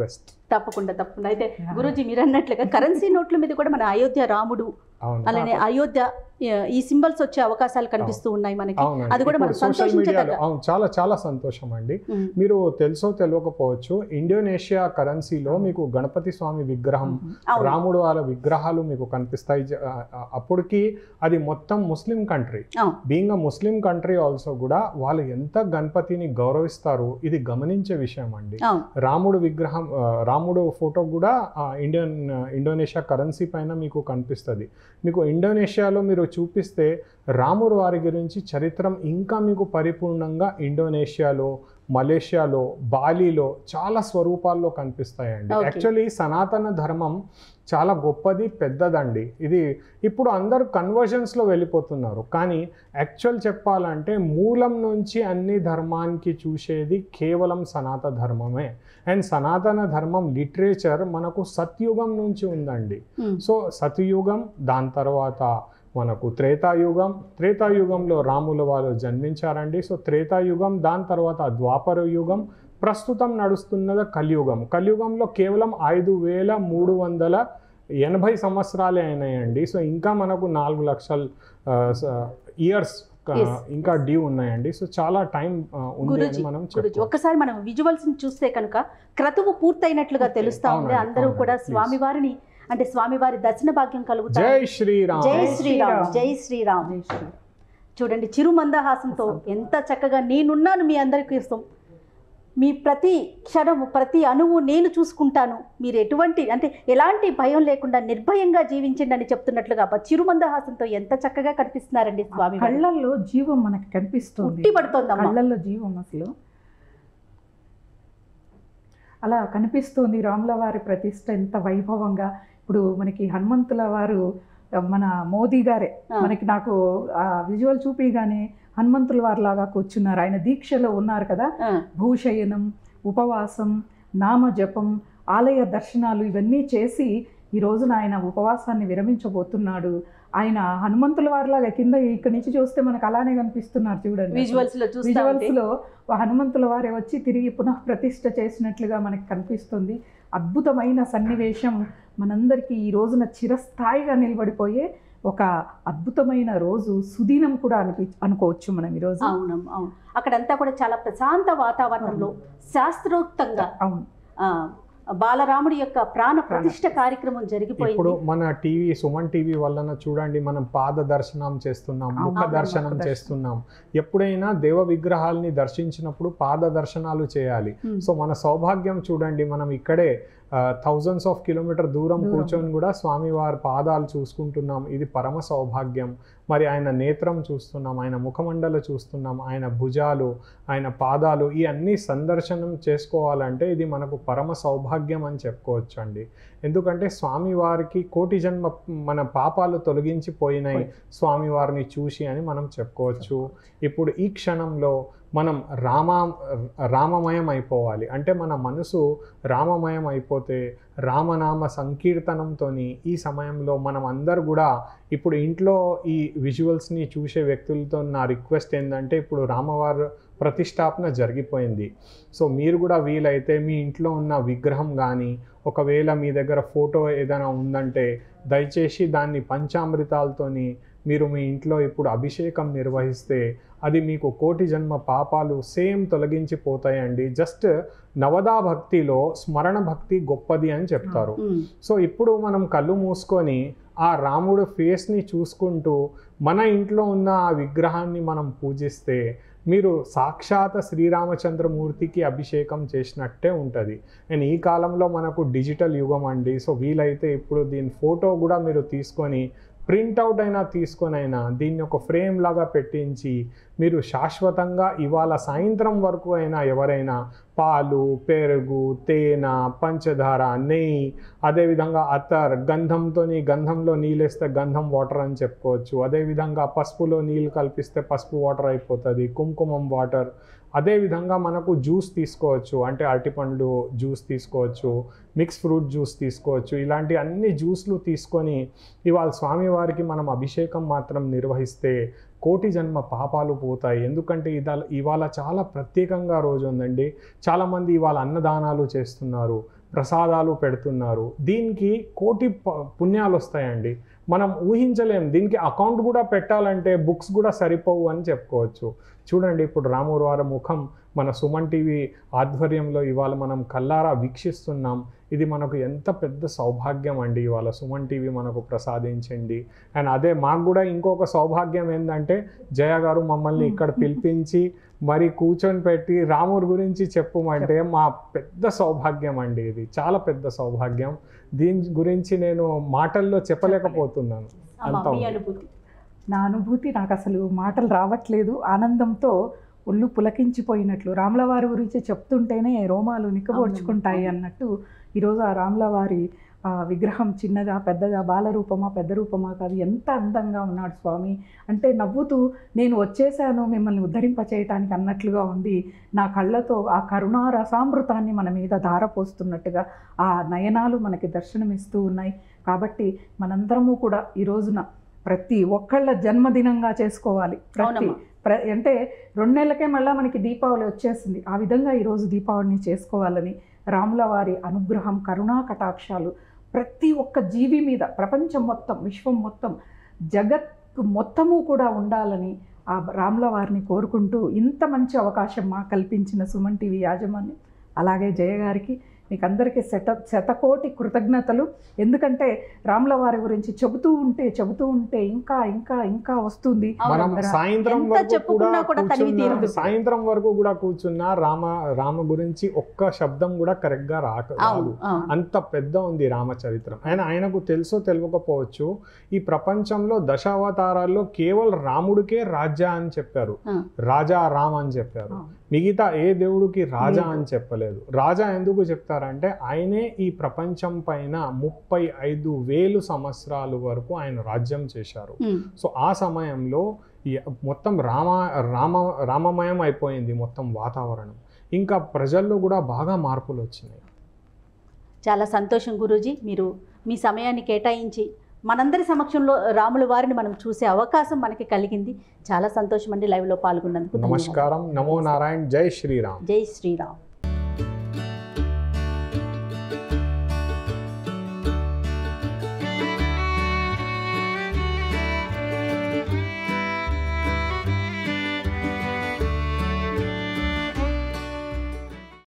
తప్పకుండా తప్పకుండా అయితే గురూజీ మీరు అన్నట్లుగా కరెన్సీ నోట్ల మీద కూడా మన అయోధ్య రాముడు అవును అలానే అయోధ్య ఆ, ఈ సింబల్స్ వచ్చే అవకాశాలు కనిపిస్తూ ఉన్నాయి మనకి అవునండి. అది కూడా మనం ఇప్పుడు సోషల్ మీడియాలో సంతోషించదగ్గ అవును చాలా చాలా సంతోషం అండి ఉమ్. మీరు తెలుసో తెలియకపోవచ్చు ఇండోనేషియా కరెన్సీలో మీకు గణపతి స్వామి విగ్రహం అవును. రాముడు వాళ్ళ విగ్రహాలు మీకు కనిపిస్తాయి జ- ఆ, ఆ, అప్పటికి అది మొత్తం ముస్లిం కంట్రీ అవును. Being a Muslim country also కూడా వాళ్ళు ఎంత గణపతిని గౌరవిస్తారు ఇది గమనించే విషయం అండి అవును రాముడు విగ్రహం ఆ, రాముడు ఫోటో కూడా ఆ, ఇండియన్ ఇండోనేషియా కరెన్సీ పైన మీకు కనిపిస్తుంది మీకు ఇండోనేషియాలో మీరు చూపిస్తే రాముడు వారి గురించి చరిత్రం ఇంకా మీకు పరిపూర్ణంగా ఇండోనేషియాలో మలేషియాలో బాలీలో చాలా స్వరూపాల్లో కనిపిస్తాయండి Okay. యాక్చువల్లీ సనాతన ధర్మం చాలా గొప్పది పెద్దదండి ఇది ఇప్పుడు అందరూ కన్వర్జన్స్లో వెళ్ళిపోతున్నారు కానీ యాక్చువల్ చెప్పాలంటే మూలం నుంచి అన్ని ధర్మానికి చూసేది కేవలం సనాతన ధర్మమే అండ్ సనాతన ధర్మం లిటరేచర్ మనకు సత్యుగం నుంచి ఉందండి ఉమ్. సో సతయుగం దాని తర్వాత మనకు త్రేతాయుగం త్రేతాయుగంలో రాముల వాళ్ళు జన్మించారండి సో త్రేతాయుగం దాని తర్వాత ద్వాపర యుగం ప్రస్తుతం నడుస్తున్నది కలియుగం కలియుగంలో కేవలం ఐదు వేల మూడు వందల ఎనభై సంవత్సరాలే అయినాయండి సో ఇంకా మనకు నాలుగు లక్షల ఇయర్స్ Yes. ఇంకా డ్యూ ఉన్నాయండి సో చాలా టైం ఉంది గురుజీ అని మనం గురుజీ చెప్పవచ్చు ఒక్కసారి మనం విజువల్స్ చూస్తే కనుక క్రతువు పూర్తయినట్లుగా Okay. తెలుస్తా ఉంది అవునండి, అందరూ అవునండి, కూడా please. స్వామివారిని అంటే స్వామివారి దర్శన భాగ్యం కలుగుతారు జై శ్రీరామ్ జై జై శ్రీరామ్ శ్రీరామ్. జై శ్రీరామ్ జై శ్రీ చూడండి చిరు మందహాసంతో ఎంత చక్కగా నేనున్నాను మీ అందరి కోసం మీ ప్రతి క్షణము ప్రతి అణువు నేను చూసుకుంటాను మీరు ఎటువంటి అంటే ఎలాంటి భయం లేకుండా నిర్భయంగా జీవించండి అని చెప్తున్నట్లుగా అబ్బా చిరు మందహాసంతో ఎంత చక్కగా కనిపిస్తున్నారండి స్వామి వారు. కళ్ళల్లో జీవం మనకి కనిపిస్తుంది ఉట్టి పడుతోందమ్మా కళ్ళల్లో జీవం అసలు అలా కనిపిస్తుంది రాముల వారి ప్రతిష్ట ఎంత వైభవంగా ఇప్పుడు మనకి హనుమంతుల వారు మన మోదీ గారే ఆ. మనకి నాకు ఆ విజువల్ చూపిగానే హనుమంతుల వారిలాగా కూర్చున్నారు ఆయన దీక్షలో ఉన్నారు కదా ఆ, భూషయనం ఉపవాసం నామజపం ఆలయ దర్శనాలు ఇవన్నీ చేసి ఈ రోజున ఆయన ఉపవాసాన్ని విరమించబోతున్నాడు ఆయన హనుమంతుల వారిలాగా కింద ఇక్కడి నుంచి చూస్తే మనకు అలానే కనిపిస్తున్నారు చూడండి విజువల్స్ లో చూస్తా విజువల్స్ ఉంటే లో హనుమంతుల వారే వచ్చి తిరిగి పునః ప్రతిష్ఠ చేసినట్లుగా మనకి కనిపిస్తుంది అద్భుతమైన సన్నివేశం మనందరికీ ఈ రోజున చిరస్థాయిగా నిలబడిపోయే ఒక అద్భుతమైన రోజు సుదీనం కూడా అనిపి అనుకోవచ్చు మనం ఈరోజు అవునమ్మ అవును అక్కడంతా కూడా చాలా ప్రశాంత వాతావరణంలో శాస్త్రోక్తంగా అవును ఆ, బాలరాముడి యొక్క ప్రాణ ప్రతిష్ఠ కార్యక్రమం ఇప్పుడు జరిగిపోయింది మన టీవీ సుమన్ టీవీ వలన చూడండి మనం పాద దర్శనం చేస్తున్నాం ముఖ అవును, దర్శనం ముఖ దర్శనం. చేస్తున్నాం ఎప్పుడైనా దేవ విగ్రహాల్ని దర్శించినప్పుడు పాద దర్శనాలు చేయాలి Hmm. సో మన సౌభాగ్యం చూడండి మనం ఇక్కడే థౌజండ్స్ ఆఫ్ కిలోమీటర్ దూరం దూరం. కూర్చొని కూడా స్వామివారి పాదాలు చూసుకుంటున్నాం ఇది పరమ సౌభాగ్యం మరి ఆయన నేత్రం చూస్తున్నాం ఆయన ముఖమండలు చూస్తున్నాం ఆయన భుజాలు ఆయన పాదాలు ఈ అన్ని సందర్శనం చేసుకోవాలంటే ఇది మనకు పరమ సౌభాగ్యం అని చెప్పుకోవచ్చు అండి ఎందుకంటే స్వామివారికి కోటి జన్మ మన పాపాలు తొలగించిపోయినాయి స్వామివారిని చూసి అని మనం చెప్పుకోవచ్చు ఇప్పుడు ఈ క్షణంలో మనం రామా రామమయం అయిపోవాలి అంటే మన మనసు రామమయం అయిపోతే రామనామ సంకీర్తనంతో ఈ సమయంలో మనం అందరు కూడా ఇప్పుడు ఇంట్లో ఈ విజువల్స్ని చూసే వ్యక్తులతో నా రిక్వెస్ట్ ఏంటంటే ఇప్పుడు రామవారి ప్రతిష్టాపన జరిగిపోయింది సో మీరు కూడా వీలైతే మీ ఇంట్లో ఉన్న విగ్రహం కానీ ఒకవేళ మీ దగ్గర ఫోటో ఏదైనా ఉందంటే దయచేసి దాన్ని పంచామృతాలతోని మీరు మీ ఇంట్లో ఇప్పుడు అభిషేకం నిర్వహిస్తే అది మీకు కోటి జన్మ పాపాలు సేమ్ తొలగించిపోతాయండి జస్ట్ నవదా భక్తిలో స్మరణ భక్తి గొప్పది అని చెప్తారు ఉమ్, సో ఇప్పుడు మనం కళ్ళు మూసుకొని ఆ రాముడు ఫేస్ని చూసుకుంటూ మన ఇంట్లో ఉన్న ఆ విగ్రహాన్ని మనం పూజిస్తే మీరు సాక్షాత్ శ్రీరామచంద్రమూర్తికి అభిషేకం చేసినట్టే ఉంటుంది అండ్ ఈ కాలంలో మనకు డిజిటల్ యుగం అండి సో వీలైతే ఇప్పుడు దీని ఫోటో కూడా మీరు తీసుకొని ప్రింట్అవుట్ అయినా తీసుకొని అయినా దీన్ని ఒక ఫ్రేమ్ లాగా పెట్టించి మీరు శాశ్వతంగా ఇవాళ సాయంత్రం వరకు అయినా ఎవరైనా పాలు పెరుగు తేనె పంచదార నెయ్యి అదేవిధంగా అత్తర్ గంధంతో గంధంలో నీళ్ళేస్తే గంధం వాటర్ అని చెప్పుకోవచ్చు అదేవిధంగా పసుపులో నీళ్ళు కల్పిస్తే పసుపు వాటర్ అయిపోతుంది కుంకుమం వాటర్ అదేవిధంగా మనకు జ్యూస్ తీసుకోవచ్చు అంటే అరటిపండు జ్యూస్ తీసుకోవచ్చు మిక్స్ ఫ్రూట్ జ్యూస్ తీసుకోవచ్చు ఇలాంటి అన్ని జ్యూస్లు తీసుకొని ఇవాళ స్వామివారికి మనం అభిషేకం మాత్రం నిర్వహిస్తే కోటి జన్మ పాపాలు పోతాయి ఎందుకంటే ఇదా ఇవాళ చాలా ప్రత్యేకంగా రోజు ఉందండి చాలామంది ఇవాళ అన్నదానాలు చేస్తున్నారు ప్రసాదాలు పెడుతున్నారు దీనికి కోటి ప- పుణ్యాలు వస్తాయండి మనం ఊహించలేం దీనికి అకౌంట్ కూడా పెట్టాలంటే బుక్స్ కూడా సరిపోవు అని చెప్పుకోవచ్చు చూడండి ఇప్పుడు రామూరు వారి ముఖం మన సుమన్ టీవీ ఆధ్వర్యంలో ఇవాళ మనం కల్లారా వీక్షిస్తున్నాం ఇది మనకు ఎంత పెద్ద సౌభాగ్యం అండి ఇవాళ సుమన్ టీవీ మనకు ప్రసాదించండి అండ్ అదే మాకు కూడా ఇంకొక సౌభాగ్యం ఏంటంటే జయ గారు మమ్మల్ని ఇక్కడ పిలిపించి మరి కూర్చొని పెట్టి రాముడి గురించి చెప్పమంటే మా పెద్ద సౌభాగ్యం అండి ఇది చాలా పెద్ద సౌభాగ్యం దీని గురించి నేను మాటల్లో చెప్పలేకపోతున్నాను అమ్మ, అంత మీ ఉంది. అనుభూతి నా అనుభూతి నాకు అసలు మాటలు రావట్లేదు ఆనందంతో ఒళ్ళు పులకించిపోయినట్లు రాములవారి గురించి చెప్తుంటేనే రోమాలు నిక్కబోడ్చుకుంటాయి అన్నట్టు ఈరోజు ఆ రాములవారి ఆ విగ్రహం చిన్నదా పెద్దదా బాల రూపమా పెద్ద రూపమా కాదు ఎంత అందంగా ఉన్నాడు స్వామి అంటే నవ్వుతూ నేను వచ్చేసాను మిమ్మల్ని ఉద్ధరింప చేయటానికి అన్నట్లుగా ఉంది నా కళ్ళతో ఆ కరుణా రసామృతాన్ని మన మీద ధారపోస్తున్నట్టుగా ఆ నయనాలు మనకి దర్శనమిస్తూ ఉన్నాయి కాబట్టి మనందరము కూడా ఈ రోజున ప్రతి ఒక్కళ్ళ జన్మదినంగా చేసుకోవాలి ప్రతి అవునమ్మా. ప్ర అంటే రెండు నెలలకే మళ్ళీ మనకి దీపావళి వచ్చేసింది ఆ విధంగా ఈరోజు దీపావళిని చేసుకోవాలని రాముల వారి అనుగ్రహం కరుణా కటాక్షాలు ప్రతి ఒక్క జీవి మీద ప్రపంచం మొత్తం విశ్వం మొత్తం జగత్ మొత్తము కూడా ఉండాలని ఆ రాముల వారిని కోరుకుంటూ ఇంత మంచి అవకాశం మా కల్పించిన సుమన్ టీవీ యాజమాన్యం అలాగే జయ గారికి మీకు అందరికీ శత శతకోటి కృతజ్ఞతలు ఎందుకంటే రాముల వారి గురించి చెబుతూ ఉంటే చెబుతూ ఉంటే ఇంకా ఇంకా ఇంకా వస్తుంది మనం అవును. సాయంత్రం ఎంత వరకు చెప్పుకున్నా కూడా కూడా తనివి కూర్చున్నా- తీరదు. సాయంత్రం వరకు కూడా కూర్చున్నా రామ రామ గురించి ఒక్క శబ్దం కూడా కరెక్ట్ గా రాక అవును రాదు అవును. అంత పెద్ద ఉంది రామచరిత్రం ఆయన ఆయనకు తెలుసో తెలియకపోవచ్చు ఈ ప్రపంచంలో దశావతారాల్లో కేవలం రాముడికే రాజా అని చెప్పారు ఆ. రాజా రామ్ అని చెప్పారు ఆ. మిగతా ఏ దేవుడికి రాజా లేదు. అని చెప్పలేదు రాజా ఎందుకు చెప్తారంటే ఆయనే ఈ ప్రపంచం పైన ముప్పై ఐదు వేలు సంవత్సరాల వరకు ఆయన రాజ్యం చేశారు ఉమ్. సో ఆ సమయంలో ఈ మొత్తం రామ రామ రామమయం అయిపోయింది మొత్తం వాతావరణం ఇంకా ప్రజల్లో కూడా బాగా మార్పులు వచ్చినాయి చాలా సంతోషం గురూజీ మీరు మీ సమయాన్ని కేటాయించి మనందరి సమక్షంలో రాముల వారిని మనం చూసే అవకాశం మనకి కలిగింది చాలా సంతోషం అండి లైవ్లో పాల్గొన్నందుకు ధన్యవాదాలు. నమస్కారం నమో నారాయణ జై శ్రీరామ్ జై శ్రీరామ్